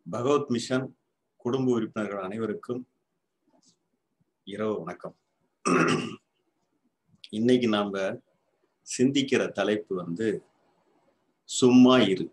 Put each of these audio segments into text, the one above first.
பகவத் mission குடும்ப உறுப்பினர்கள் அனைவருக்கும் இரவு வணக்கம் இன்னைக்கு நாம சிந்திக்கிற தலைப்பு வந்து சும்மா இரு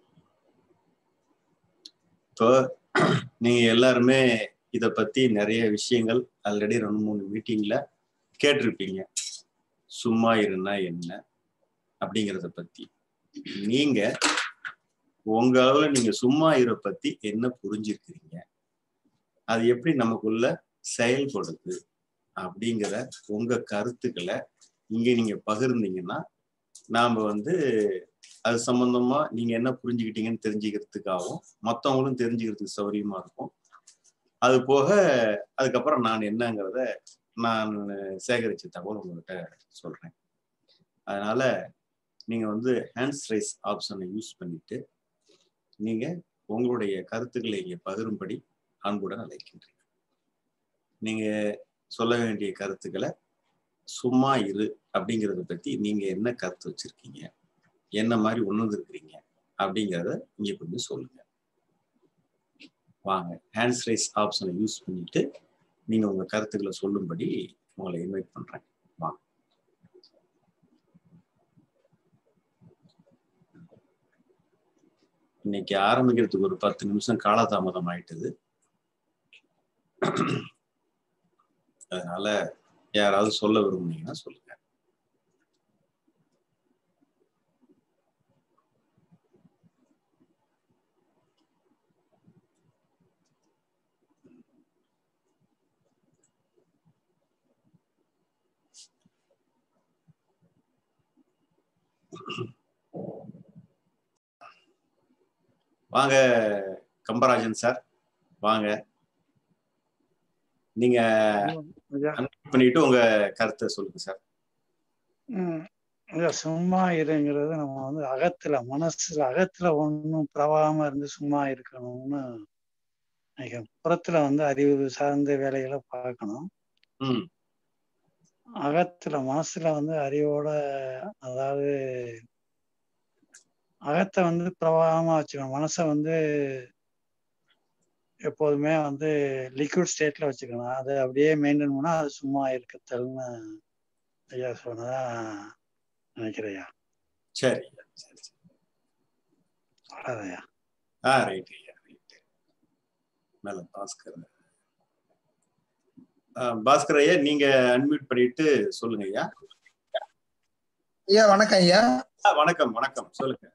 இப்போ நீங்க எல்லாருமே இத பத்தி நிறைய விஷயங்கள் ஆல்ரெடி ரெண்டு மூணு மீட்டிங்ல கேட்டிருப்பீங்க சும்மா இருன்னா என்ன அப்படிங்கிறத பத்தி நீங்க உங்க அளவுல நீங்க சும்மா இர பத்தி என்ன புரிஞ்சிருக்கிறீங்க அது எப்படி நமக்குள்ள செயல்படுது அப்படிங்கிற உங்க கருத்துக்களை இங்க நீங்க பகிர்ந்தீங்கன்னா நாம வந்து அது சம்பந்தமா நீங்க என்ன புரிஞ்சுக்கிட்டீங்கன்னு தெரிஞ்சுக்கிறதுக்காகவும் மற்றவங்களும் தெரிஞ்சுக்கிறதுக்கு சௌரியமா இருக்கும் அது போக அதுக்கப்புறம் நான் என்னங்கிறத நான் சேகரிச்ச தகவல் உங்ககிட்ட சொல்றேன் அதனால நீங்க வந்து ஹேண்ட்ஸ் ரைஸ் ஆப்ஷனை யூஸ் பண்ணிட்டு நீங்க உங்களுடைய கருத்துக்களை இங்க பகிரும்படி அன்புடன் அழைக்கின்றேன் நீங்க சொல்ல வேண்டிய கருத்துக்களை சும்மா இரு அப்படிங்கிறத பத்தி நீங்க என்ன கருத்து வச்சிருக்கீங்க என்ன மாதிரி உணர்ந்துருக்கிறீங்க அப்படிங்கிறத இங்க கொஞ்சம் சொல்லுங்க வாங்க ஹேண்ட்ஸ் ரைஸ் ஆப்ஷனை யூஸ் பண்ணிட்டு நீங்க உங்க கருத்துக்களை சொல்லும்படி உங்களை இன்வைட் பண்றேன் வாங்க இன்னைக்கு ஆரம்பிக்கிறதுக்கு ஒரு பத்து நிமிஷம் காலதாமதம் ஆயிட்டுது அதனால யாராவது சொல்ல விரும்புனீங்கன்னா சொல்லுங்க வாங்க கம்பராஜன் சார் வாங்க நீங்க பண்ணிட்டு உங்க கருத்தை சொல்லுங்க சார் சும்மா இருங்கிறது நம்ம வந்து அகத்துல மனசுல அகத்துல ஒன்றும் பிரவாகமா இருந்து சும்மா இருக்கணும்னு நினைக்கிறேன் புறத்துல வந்து அறிவு சார்ந்த வேலைகளை பார்க்கணும் அகத்துல மனசுல வந்து அறிவோட அதாவது அகத்தை வந்து பிரவாகமா வச்சுக்கணும் மனசை வந்து எப்போதுமே வந்து லிக்விட் ஸ்டேட்ல வச்சுக்கணும் அதை அப்படியே மெயின்டைன் பண்ணா அது சும்மா இருக்கத்தல்னு ஐயா சொன்னதா நினைக்கிறையா சரி சரி அவ்வளோதையா ஆ ரைட் ஐயா ரைட் மேல பாஸ்கர் பாஸ்கர் ஐயா நீங்க அன்மியூட் பண்ணிட்டு சொல்லுங்க ஐயா ஐயா வணக்கம் ஐயா வணக்கம் வணக்கம் சொல்லுங்க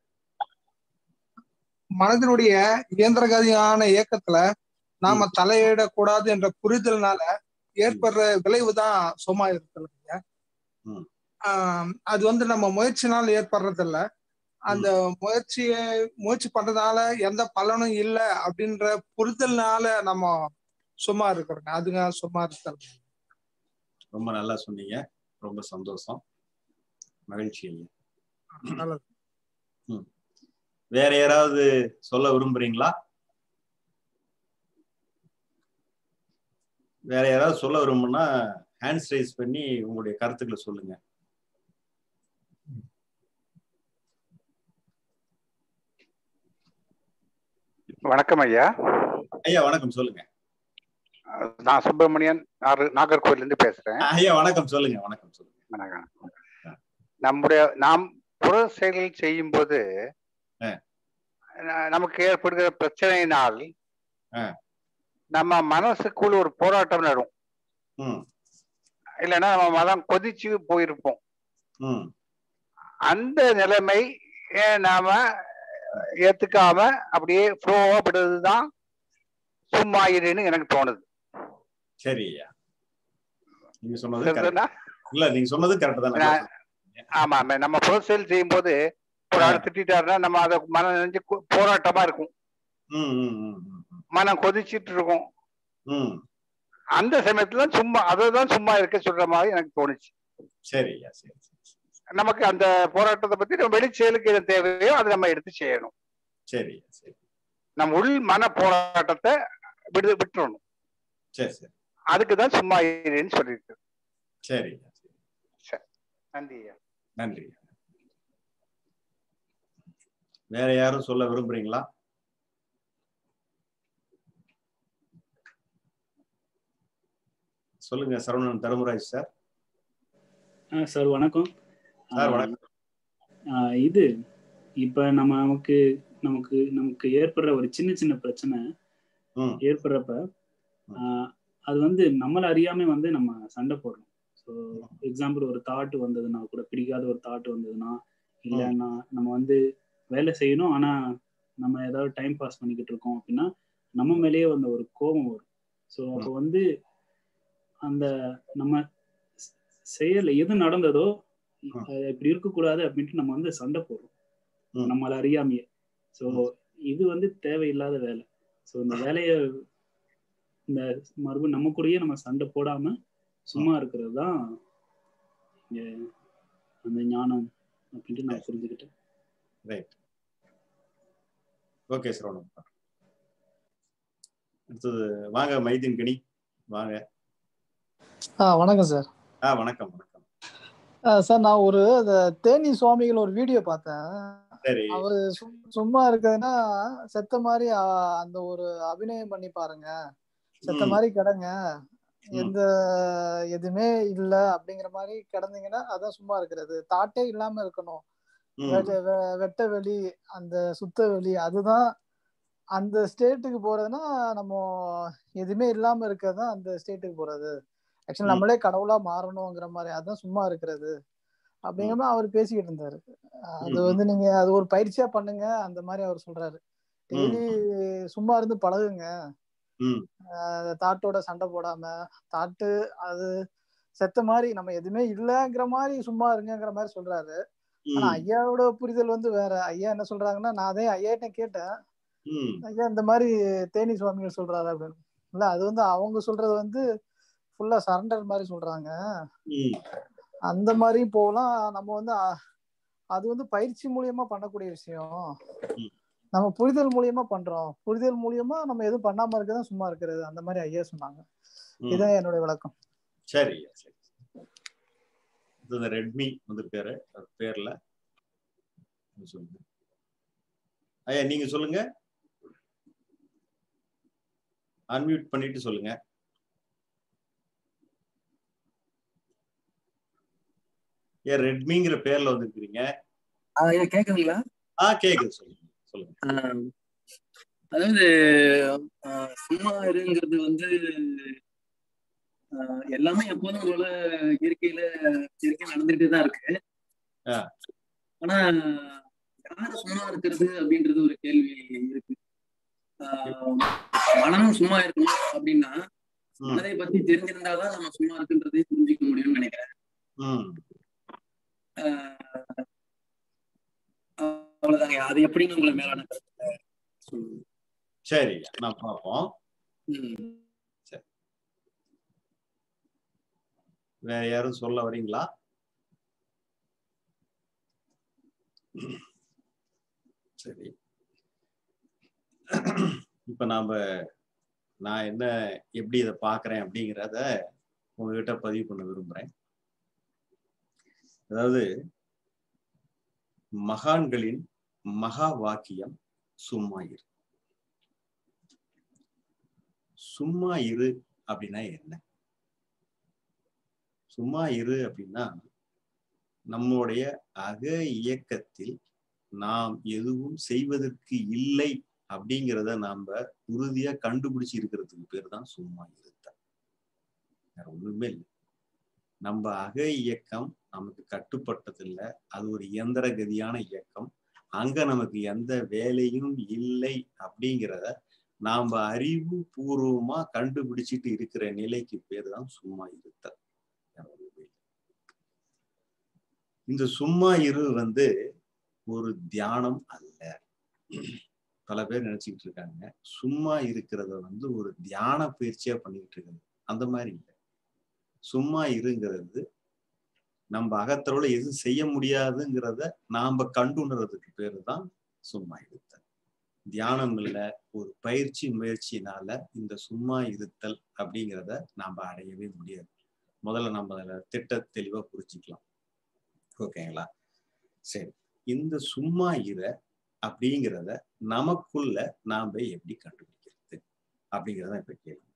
மனதினுடைய இயந்திரகதியான இயக்கத்துல நாம தலையிடக்கூடாது என்ற புரிதல்னால ஏற்படுற விளைவு தான் சும்மா இருக்கிறது அது வந்து நம்ம முயற்சினால் ஏற்படுறது இல்ல அந்த முயற்சியை முயற்சி பண்றதுனால எந்த பலனும் இல்லை அப்படின்ற புரிதல்னால நம்ம சும்மா இருக்கிறோங்க அதுங்க சும்மா இருக்கிறது ரொம்ப நல்லா சொன்னீங்க ரொம்ப சந்தோஷம் மகிழ்ச்சி ஐயா நல்லது வேற யாராவது சொல்ல விரும்புறீங்களா வேற யாராவது சொல்ல விரும்புனா ஹேண்ட்ஸ் ரைஸ் பண்ணி உங்களுடைய கருத்துக்களை சொல்லுங்க வணக்கம் ஐயா ஐயா வணக்கம் சொல்லுங்க நான் சுப்பிரமணியன் நாகர்கோவில இருந்து பேசுறேன் ஐயா வணக்கம் சொல்லுங்க வணக்கம் சொல்லுங்க வணக்கம் நம்முடைய நாம் புற செயல்கள் செய்யும் போது நமக்கு ஏற்படுகிற பிரச்சனையினால் நம்ம மனசுக்குள்ள ஒரு போராட்டம் நடும் இல்லைன்னா நம்ம மதம் கொதிச்சு போயிருப்போம் அந்த நிலைமை நாம ஏத்துக்காம அப்படியே ஃப்ளோவா படுறதுதான் சும்மா இருன்னு எனக்கு தோணுது சரி ஐயா நீங்க சொன்னது இல்ல நீங்க சொன்னது கரெக்ட் தான் ஆமா நம்ம புரொசல் செய்யும் போது ஒரு ஆள் திட்டாருன்னா நம்ம அதை மனம் நினைஞ்சு போராட்டமா இருக்கும் மனம் கொதிச்சிட்டு இருக்கும் அந்த சமயத்துல சும்மா தான் சும்மா இருக்க சொல்ற மாதிரி எனக்கு தோணுச்சு சரி சரி நமக்கு அந்த போராட்டத்தை பத்தி நம்ம வெளி செயலுக்கு எது தேவையோ அதை நம்ம எடுத்து செய்யணும் சரி சரி நம்ம உள் மன போராட்டத்தை விடு விட்டுறணும் சரி சரி அதுக்கு தான் சும்மா இருன்னு சொல்லியிருக்கு சரி நன்றி நன்றி வேற யாரும் சொல்ல விரும்புறீங்களா சொல்லுங்க சரவணன் தர்மராஜ் சார் ஆ சார் வணக்கம் சார் வணக்கம் ஆ, இது இப்ப நம்ம நமக்கு நமக்கு நமக்கு ஏற்படுற ஒரு சின்ன சின்ன பிரச்சனை ம். ஏற்படுறப்ப ஆ, அது வந்து நம்மள அறியாம வந்து நம்ம சண்டை போடுறோம் ஸோ எக்ஸாம்பிள் ஒரு தாட் வந்ததுன்னா கூட பிடிக்காத ஒரு தாட் வந்ததுன்னா இல்லைன்னா நம்ம வந்து வேலை செய்யணும் ஆனா நம்ம ஏதாவது டைம் பாஸ் பண்ணிக்கிட்டு இருக்கோம் அப்படின்னா நம்ம மேலேயே வந்து ஒரு கோபம் வரும் ஸோ அப்போ வந்து அந்த நம்ம ஸ்- செயல் எது நடந்ததோ அது இப்படி இருக்கக்கூடாது அப்படின்ட்டு நம்ம வந்து சண்டை போடுறோம் ம். நம்மள அறியாமையே ஸோ இது வந்து தேவையில்லாத வேலை ஸோ இந்த வேலையை இந்த மறுபடியும் நம்ம கூடயே நம்ம சண்டை போடாம சும்மா இருக்கிறது தான் இங்க அந்த ஞானம் அப்படின்ட்டு நான் புரிஞ்சுக்கிட்டேன் ரைட் ஓகே சரவணன் அடுத்தது வாங்க மைதீன் கனி வாங்க ஆ வணக்கம் சார் ஆ வணக்கம் வணக்கம் ஆ, சார் நான் ஒரு அந்த தேனி சுவாமிகள் ஒரு வீடியோ பார்த்தேன் சரி அவரு சும்- சும்மா இருக்கிறதுனா செத்த மாதிரி ஆ, அந்த ஒரு அபிநயம் பண்ணி பாருங்க செத்த ம். மாதிரி கிடங்க ம். எந்த எதுவுமே இல்ல அப்படிங்கிற மாதிரி கிடந்தீங்கன்னா அதான் சும்மா இருக்கிறது தாட்டே இல்லாம இருக்கணும் ம். வெட்ட- வெ- வெட்ட வெளி அந்த சுத்த வெளி அதுதான் அந்த ஸ்டேட்டுக்கு போறதுன்னா நம்ம எதுவுமே இல்லாம இருக்கிறது தான் அந்த ஸ்டேட்டுக்கு போறது ஆக்சுவலி ம். நம்மளே கடவுளா மாறணுங்கிற மாதிரி அதான் சும்மா இருக்கிறது அப்படிங்கிற மாதிரி அவர் பேசிக்கிட்டு இருந்தாரு அது ம். வந்து நீங்க அது ஒரு பயிற்சியா பண்ணுங்க அந்த மாதிரி அவர் சொல்றாரு டெய்லி சும்மா இருந்து பழகுங்க ம். தாட்டோட சண்டை போடாம தாட்டு அது செத்த மாதிரி நம்ம எதுவுமே இல்லைங்கிற மாதிரி சும்மா இருங்கிற மாதிரி சொல்றாரு ஆனா ம். ஐயாவோட புரிதல் வந்து வேற ஐயா என்ன சொல்றாங்கன்னா நான் அதே ஐயாட்ட கேட்டேன் ம். ஐயா இந்த மாதிரி தேனி சுவாமிகள் சொல்றாரு அப்படின்னு இல்ல அது வந்து அவங்க சொல்றது வந்து ஃபுல்லா சரண்டர் மாதிரி சொல்றாங்க ம். அந்த மாதிரி போகலாம் நம்ம வந்து அ- அது வந்து பயிற்சி மூலியமா பண்ணக்கூடிய விஷயம் ம். நம்ம புரிதல் மூலியமா பண்றோம் புரிதல் மூலியமா நம்ம எதுவும் பண்ணாம இருக்கதான் சும்மா இருக்கிறது அந்த மாதிரி ஐயா சொன்னாங்க ம். இதுதான் என்னுடைய விளக்கம் சரி சரி இது இந்த ரெட்மி வந்திருக்காரு அவர் பேர்ல சொல்லுங்க ஐயா நீங்க சொல்லுங்க அன்மியூட் பண்ணிட்டு சொல்லுங்க ஏன் ரெட்மிங்கிற பேர்ல வந்திருக்கிறீங்க ஐயா கேக்குதுங்களா ஆ கேக்குது சொல்லுங்க சொல்லுங்க ஆஹ் அதாவது ஆஹ் சும்மா இருங்கிறது வந்து ஆஹ் எல்லாமே எப்போதும் போல இயற்கையில இயற்கை நடந்துகிட்டே தான் இருக்கு ஆ. ஆனா யாரு சும்மா இருக்கிறது அப்படின்றது ஒரு கேள்வி இருக்கு ஆஹ் மனமும் சும்மா இருக்கணும் அப்படின்னா ம். மனதை பத்தி தெரிஞ்சிருந்தாதான் நம்ம சும்மா இருக்குன்றதை புரிஞ்சுக்க முடியும்னு நினைக்கிறேன் ம் ஆஹ் அவ்வளவுதாங்க அது எப்படின்னு உங்களை மேலான கருத்துல சொல்லுங்க சரி நான் பார்ப்போம் ம். வேற யாரும் சொல்ல வரீங்களா சரி இப்ப நாம நான் என்ன எப்படி இதை பார்க்கறேன் அப்படிங்கிறத உங்ககிட்ட பதிவு பண்ண விரும்புறேன் அதாவது மகான்களின் மகா வாக்கியம் சும்மா இரு சும்மா இரு அப்படின்னா என்ன சும்மா இரு அப்படின்னா நம்முடைய அக இயக்கத்தில் நாம் எதுவும் செய்வதற்கு இல்லை அப்படிங்கிறத நாம உறுதியா கண்டுபிடிச்சு இருக்கிறதுக்கு பேர் தான் சும்மா இருத்தல் வேற ஒண்ணுமே இல்லை நம்ம அக இயக்கம் நமக்கு கட்டுப்பட்டது இல்லை அது ஒரு இயந்திர கதியான இயக்கம் அங்க நமக்கு எந்த வேலையும் இல்லை அப்படிங்கிறத நாம அறிவு பூர்வமா கண்டுபிடிச்சிட்டு இருக்கிற நிலைக்கு பேர் தான் சும்மா இருத்தல் வேற ஒண்ணுமே இல்லை. இந்த சும்மா இரு வந்து ஒரு தியானம் அல்ல பல பேர் நினைச்சுக்கிட்டு இருக்காங்க சும்மா இருக்கிறத வந்து ஒரு தியான பயிற்சியா பண்ணிக்கிட்டு இருக்காங்க அந்த மாதிரி இல்லை சும்மா இருங்கிறது நம்ம அகத்தளவுல எதுவும் செய்ய முடியாதுங்கிறத நாம கண்டுணர்றதுக்கு பேரு தான் சும்மா இருத்தல் தியானம் இல்ல ஒரு பயிற்சி முயற்சியினால இந்த சும்மா இருத்தல் அப்படிங்கிறத நாம அடையவே முடியாது முதல்ல நம்ம அதில் திட்ட தெளிவா புரிச்சுக்கலாம் ஓகேங்களா சரி இந்த சும்மா இர அப்படிங்கிறத நமக்குள்ள நாம எப்படி கண்டுபிடிக்கிறது அப்படிங்கிறத இப்ப கேள்வி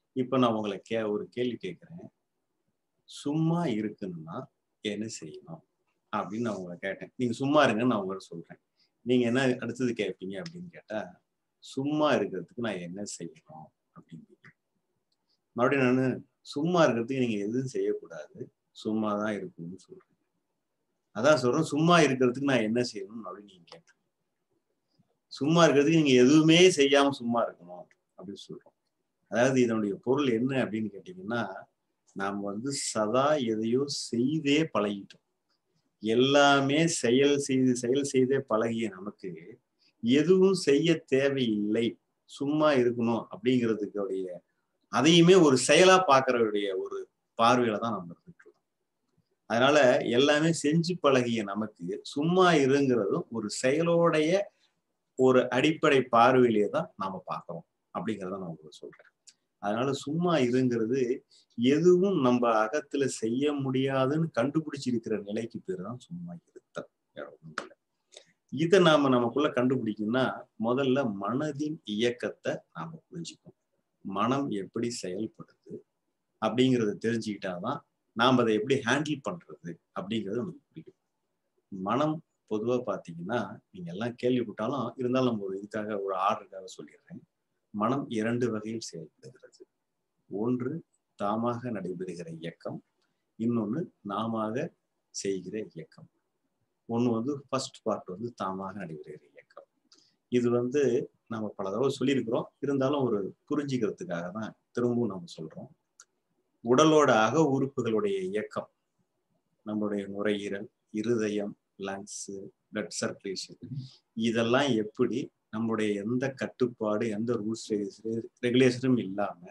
இப்ப நான் உங்களை கே ஒரு கேள்வி கேட்கிறேன் சும்மா இருக்குன்னா என்ன செய்யணும் அப்படின்னு நான் உங்களை கேட்டேன் நீங்க சும்மா இருங்கன்னு நான் உங்கள்ட்ட சொல்றேன் நீங்க என்ன அடுத்தது கேட்பீங்க அப்படின்னு கேட்டா சும்மா இருக்கிறதுக்கு நான் என்ன செய்யணும் அப்படின்னு மறுபடியும் நான் சும்மா இருக்கிறதுக்கு நீங்க எதுவும் செய்யக்கூடாது சும்மா தான் இருக்கணும்னு சொல்றேன் அதான் சொல்றேன் சும்மா இருக்கிறதுக்கு நான் என்ன செய்யணும் அப்படின்னு நீங்க கேட்டேன் சும்மா இருக்கிறதுக்கு நீங்க எதுவுமே செய்யாம சும்மா இருக்கணும் அப்படின்னு சொல்றோம் அதாவது இதனுடைய பொருள் என்ன அப்படின்னு கேட்டீங்கன்னா நாம் வந்து சதா எதையோ செய்தே பழகிட்டோம் எல்லாமே செயல் செய்து செயல் செய்தே பழகிய நமக்கு எதுவும் செய்ய தேவையில்லை சும்மா இருக்கணும் அப்படிங்கிறதுக்குடைய அதையுமே ஒரு செயலா பார்க்கறவுடைய ஒரு பார்வையில தான் நம்ம இருந்துட்டு இருக்கோம் அதனால எல்லாமே செஞ்சு பழகிய நமக்கு சும்மா இருங்கிறதும் ஒரு செயலோடைய ஒரு அடிப்படை பார்வையிலே தான் நாம பார்க்கிறோம் அப்படிங்கிறத நான் உங்களுக்கு சொல்றேன் அதனால சும்மா இருங்கிறது எதுவும் நம்ம அகத்துல செய்ய முடியாதுன்னு கண்டுபிடிச்சிருக்கிற நிலைக்கு பேர் தான் சும்மா இருத்தல் வேற ஒண்ணும் இல்லை இதை நாம நமக்குள்ள கண்டுபிடிக்கணும்னா முதல்ல மனதின் இயக்கத்தை நாம புரிஞ்சுக்கணும் மனம் எப்படி செயல்படுது அப்படிங்கிறத தெரிஞ்சுக்கிட்டாதான் நாம் அதை எப்படி ஹேண்டில் பண்றது அப்படிங்கிறது நமக்கு புரியும் மனம் பொதுவா பாத்தீங்கன்னா நீங்க எல்லாம் கேள்விப்பட்டாலும் இருந்தாலும் நம்ம ஒரு இதுக்காக ஒரு ஆர்டருக்காக சொல்லிடுறேன் மனம் இரண்டு வகையில் செயல்படுகிறது ஒன்று தாமாக நடைபெறுகிற இயக்கம் இன்னொன்று நாமாக செய்கிற இயக்கம் ஒன்று வந்து ஃபர்ஸ்ட் பார்ட் வந்து தாமாக நடைபெறுகிற இயக்கம் இது வந்து நம்ம பல தடவை சொல்லியிருக்கிறோம் இருந்தாலும் ஒரு புரிஞ்சுக்கிறதுக்காக தான் திரும்பவும் நம்ம சொல்றோம் உடலோட அக உறுப்புகளுடைய இயக்கம் நம்மளுடைய நுரையீரல் இருதயம் லங்ஸ் பிளட் சர்க்குலேஷன் இதெல்லாம் எப்படி நம்மளுடைய எந்த கட்டுப்பாடு எந்த ரூல்ஸ் ரெகுலேஷனும் இல்லாம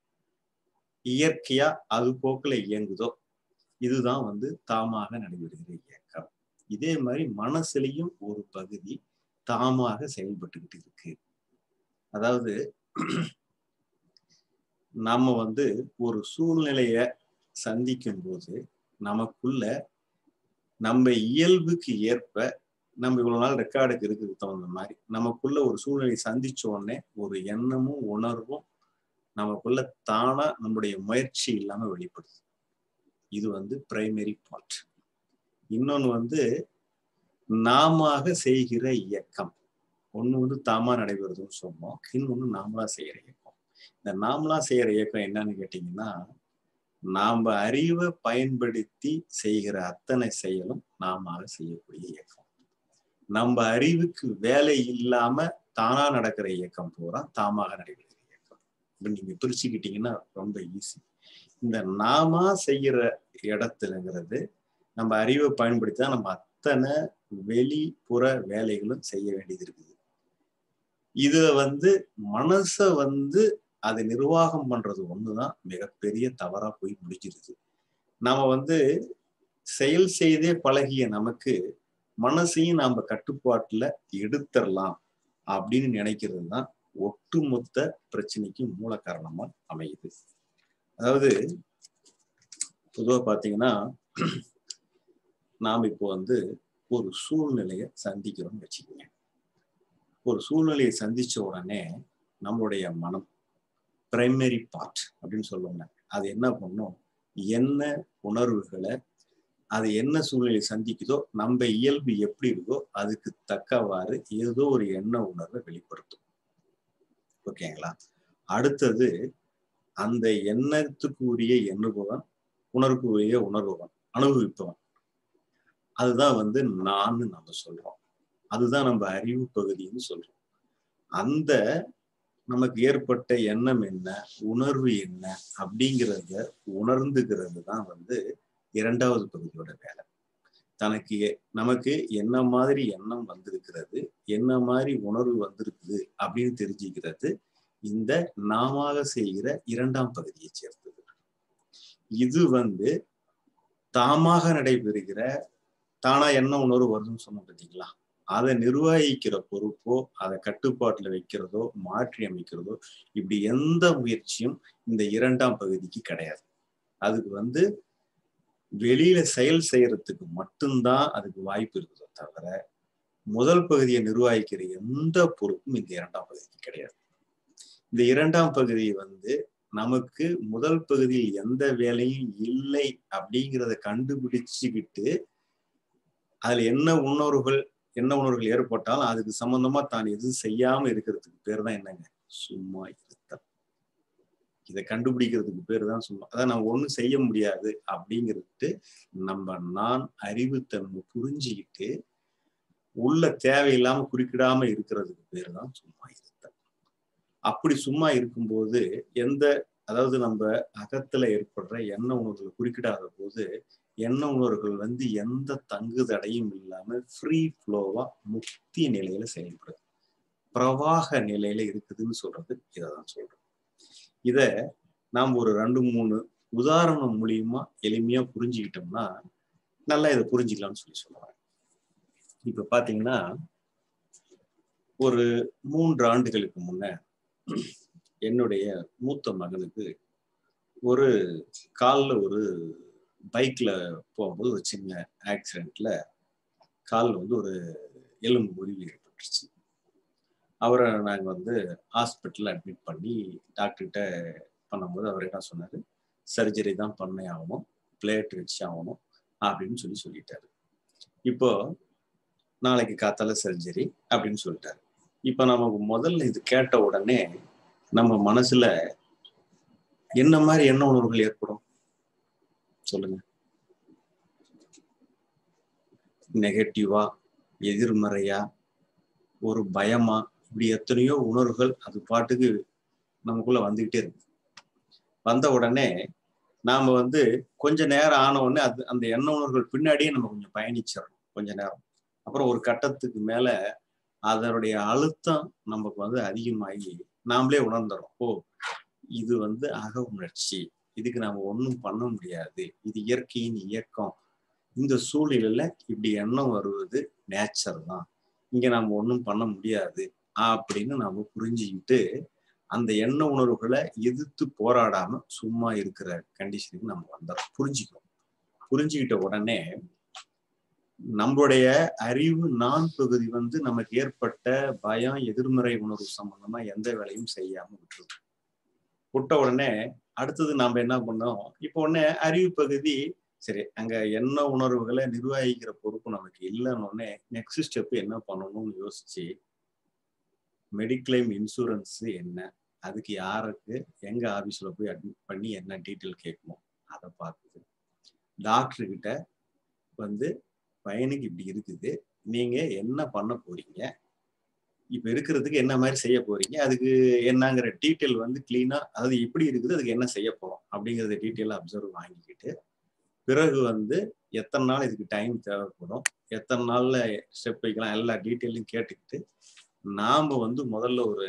இயற்கையா அது போக்குல இயங்குதோ இதுதான் வந்து தாமாக நடைபெறுகிற இயக்கம் இதே மாதிரி மனசுலையும் ஒரு பகுதி தாமாக செயல்பட்டுக்கிட்டு இருக்கு அதாவது நம்ம வந்து ஒரு சூழ்நிலைய சந்திக்கும் போது நமக்குள்ள நம்ம இயல்புக்கு ஏற்ப நம்ம இவ்வளவு நாள் ரெக்கார்டுக்கு இருக்கிறதுக்கு தகுந்த மாதிரி நமக்குள்ள ஒரு சூழ்நிலை சந்திச்ச உடனே ஒரு எண்ணமும் உணர்வும் நமக்குள்ள தானா நம்முடைய முயற்சி இல்லாம வெளிப்படுது இது வந்து பிரைமரி பார்ட் இன்னொன்னு வந்து நாம செய்கிற இயக்கம் ஒண்ணு வந்து தாமா நடைபெறுதுன்னு சொன்னோம் இன்னொன்னு நாமளா செய்யற இயக்கம் இந்த நாமளா செய்யற இயக்கம் என்னன்னு கேட்டீங்கன்னா நாம அறிவை பயன்படுத்தி செய்கிற அத்தனை செயலும் நாம செய்யக்கூடிய இயக்கம் நம்ம அறிவுக்கு வேலை இல்லாம தானா நடக்கிற இயக்கம் பூரா தாமாக நடைபெறுகிற இயக்கம் இப்ப நீங்க பிரிச்சுக்கிட்டீங்கன்னா ரொம்ப ஈஸி இந்த நாமா செய்யற இடத்துலங்கிறது நம்ம அறிவை பயன்படுத்தி தான் நம்ம அத்தனை வெளிப்புற வேலைகளும் செய்ய வேண்டியது இருக்குது இதுல வந்து மனச வந்து அதை நிர்வாகம் பண்றது ஒண்ணுதான் மிகப்பெரிய தவறா போய் முடிஞ்சிருது நாம வந்து செயல் செய்தே பழகிய நமக்கு மனசையும் நாம கட்டுப்பாட்டுல எடுத்துடலாம் அப்படின்னு நினைக்கிறது தான் ஒட்டுமொத்த பிரச்சனைக்கு மூல காரணமா அமையுது அதாவது பொதுவா பாத்தீங்கன்னா நாம் இப்போ வந்து ஒரு சூழ்நிலையை சந்திக்கிறோம்னு வச்சுக்கோங்க ஒரு சூழ்நிலையை சந்திச்ச உடனே நம்மளுடைய மனம் பிரைமரி பார்ட் அப்படின்னு சொல்லுவாங்க அது என்ன பண்ணும் என்ன உணர்வுகளை அது என்ன சூழ்நிலை சந்திக்குதோ நம்ம இயல்பு எப்படி இருக்கோ அதுக்கு தக்கவாறு ஏதோ ஒரு எண்ண உணர்வை வெளிப்படுத்தும் ஓகேங்களா அடுத்தது அந்த எண்ணத்துக்கு உரிய எண்ணுபவன் உணர்வுக்கு உரிய உணர்பவன் அனுபவிப்பவன் அதுதான் வந்து நான் நம்ம சொல்றோம் அதுதான் நம்ம அறிவு பகுதின்னு சொல்றோம் அந்த நமக்கு ஏற்பட்ட எண்ணம் என்ன உணர்வு என்ன அப்படிங்கிறத உணர்ந்துகிறது தான் வந்து இரண்டாவது பகுதியோட வேலை தனக்கு நமக்கு என்ன மாதிரி எண்ணம் வந்திருக்கிறது என்ன மாதிரி உணர்வு வந்திருக்குது அப்படின்னு தெரிஞ்சுக்கிறது இந்த நாமாக செய்கிற இரண்டாம் பகுதியை சேர்ந்தது இது வந்து தாமாக நடைபெறுகிற தானா என்ன உணர்வு வருதுன்னு சொன்னோம் பார்த்தீங்களா அதை நிர்வகிக்கிற பொறுப்போ அதை கட்டுப்பாட்டுல வைக்கிறதோ மாற்றி அமைக்கிறதோ இப்படி எந்த முயற்சியும் இந்த இரண்டாம் பகுதிக்கு கிடையாது அதுக்கு வந்து வெளியில செயல் செய்யறதுக்கு மட்டும்தான் அதுக்கு வாய்ப்பு இருக்குதோ தவிர முதல் பகுதியை நிர்வகிக்கிற எந்த பொறுப்பும் இந்த இரண்டாம் பகுதிக்கு கிடையாது இந்த இரண்டாம் பகுதி வந்து நமக்கு முதல் பகுதியில் எந்த வேலையும் இல்லை அப்படிங்கிறத கண்டுபிடிச்சுக்கிட்டு அதுல என்ன உணர்வுகள் என்ன உணர்வுகள் ஏற்பட்டாலும் அதுக்கு சம்பந்தமா தான் எதுவும் செய்யாம இருக்கிறதுக்கு பேர் தான் என்னங்க சும்மா இருத்தல் இதை கண்டுபிடிக்கிறதுக்கு பேர் தான் சும்மா அதான் நம்ம ஒண்ணும் செய்ய முடியாது அப்படிங்கிறது நம்ம நான் அறிவுத்தன்மை புரிஞ்சுக்கிட்டு உள்ள தேவையில்லாம குறுக்கிடாம இருக்கிறதுக்கு பேர் தான் சும்மா இருத்தல் அப்படி சும்மா இருக்கும்போது எந்த அதாவது நம்ம அகத்துல ஏற்படுற எண்ண உணர்வுகளை குறுக்கிடாத போது எண்ண உணர்வுகள் வந்து எந்த தங்கு தடையும் இல்லாம ஃப்ரீ ஃப்ளோவா முக்தி நிலையில செயல்படுது பிரவாக நிலையில இருக்குதுன்னு சொல்றது இதை தான் சொல்றோம் இத நாம் ஒரு ரெண்டு மூணு உதாரணம் மூலியமா எளிமையா புரிஞ்சுக்கிட்டோம்னா நல்லா இதை புரிஞ்சுக்கலாம்னு சொல்லி சொல்லுவாங்க இப்ப பாத்தீங்கன்னா ஒரு மூன்று ஆண்டுகளுக்கு முன்ன என்னுடைய மூத்த மகனுக்கு ஒரு காலில் ஒரு பைக்ல போகும்போது ஒரு சின்ன ஆக்சிடென்ட்ல காலில் வந்து ஒரு எலும்பு முறிவு ஏற்பட்டுருச்சு அவரை நாங்கள் வந்து ஹாஸ்பிட்டலில் அட்மிட் பண்ணி டாக்டர்கிட்ட பண்ணும்போது அவர் என்ன சொன்னார் சர்ஜரி தான் பண்ணே ஆகணும் பிளேட் வச்சு ஆகணும் அப்படின்னு சொல்லி சொல்லிட்டாரு இப்போ நாளைக்கு காத்தால சர்ஜரி அப்படின்னு சொல்லிட்டாரு இப்போ நமக்கு முதல்ல இது கேட்ட உடனே நம்ம மனசுல என்ன மாதிரி எண்ண உணர்வுகள் ஏற்படும் சொல்லுங்க நெகட்டிவா எதிர்மறையா ஒரு பயமா இப்படி எத்தனையோ உணர்வுகள் அது பாட்டுக்கு நமக்குள்ள வந்துகிட்டே இருக்கு வந்த உடனே நாம வந்து கொஞ்ச நேரம் ஆன உடனே அது அந்த எண்ண உணர்வுகள் பின்னாடியே நம்ம கொஞ்சம் பயணிச்சிடறோம் கொஞ்ச நேரம் அப்புறம் ஒரு கட்டத்துக்கு மேல அதனுடைய அழுத்தம் நமக்கு வந்து அதிகமாகி நாமளே உணர்ந்துடும் ஓ இது வந்து அக உணர்ச்சி இதுக்கு நாம ஒன்றும் பண்ண முடியாது இது இயற்கையின் இயக்கம் இந்த சூழ்நிலையில இப்படி எண்ணம் வருவது நேச்சர் தான் இங்க நாம ஒன்றும் பண்ண முடியாது அப்படின்னு நாம புரிஞ்சுக்கிட்டு அந்த எண்ண உணர்வுகளை எதிர்த்து போராடாம சும்மா இருக்கிற கண்டிஷனுக்கு நம்ம வந்தோம் புரிஞ்சுக்கிறோம் புரிஞ்சுக்கிட்ட உடனே நம்மளுடைய அறிவு நான் பகுதி வந்து நமக்கு ஏற்பட்ட பயம் எதிர்மறை உணர்வு சம்பந்தமா எந்த வேலையும் செய்யாம விட்டுருது விட்ட உடனே அடுத்தது நாம என்ன பண்ணோம் இப்போ உடனே அறிவு பகுதி சரி அங்க என்ன உணர்வுகளை நிர்வகிக்கிற பொறுப்பு நமக்கு இல்லைன்னு உடனே நெக்ஸ்ட் ஸ்டெப் என்ன பண்ணணும்னு யோசிச்சு மெடிக்ளைம் இன்சூரன்ஸ் என்ன அதுக்கு யாருக்கு எங்க ஆபீஸ்ல போய் அட்மிட் பண்ணி என்ன டீட்டெயில் கேட்கணும் அதை பார்க்குது டாக்டர் கிட்ட வந்து பையனுக்கு இப்படி இருக்குது நீங்க என்ன பண்ண போறீங்க இப்ப இருக்கிறதுக்கு என்ன மாதிரி செய்ய போறீங்க அதுக்கு என்னங்கிற டீட்டெயில் வந்து கிளீனா அது எப்படி இருக்குது அதுக்கு என்ன செய்ய போறோம் அப்படிங்கறத டீட்டெயிலாக அப்சர்வ் வாங்கிக்கிட்டு பிறகு வந்து எத்தனை நாள் இதுக்கு டைம் தேவைப்படும் எத்தனை நாள்ல ஸ்டெப் வைக்கலாம் எல்லா டீட்டெயிலையும் கேட்டுக்கிட்டு நாம வந்து முதல்ல ஒரு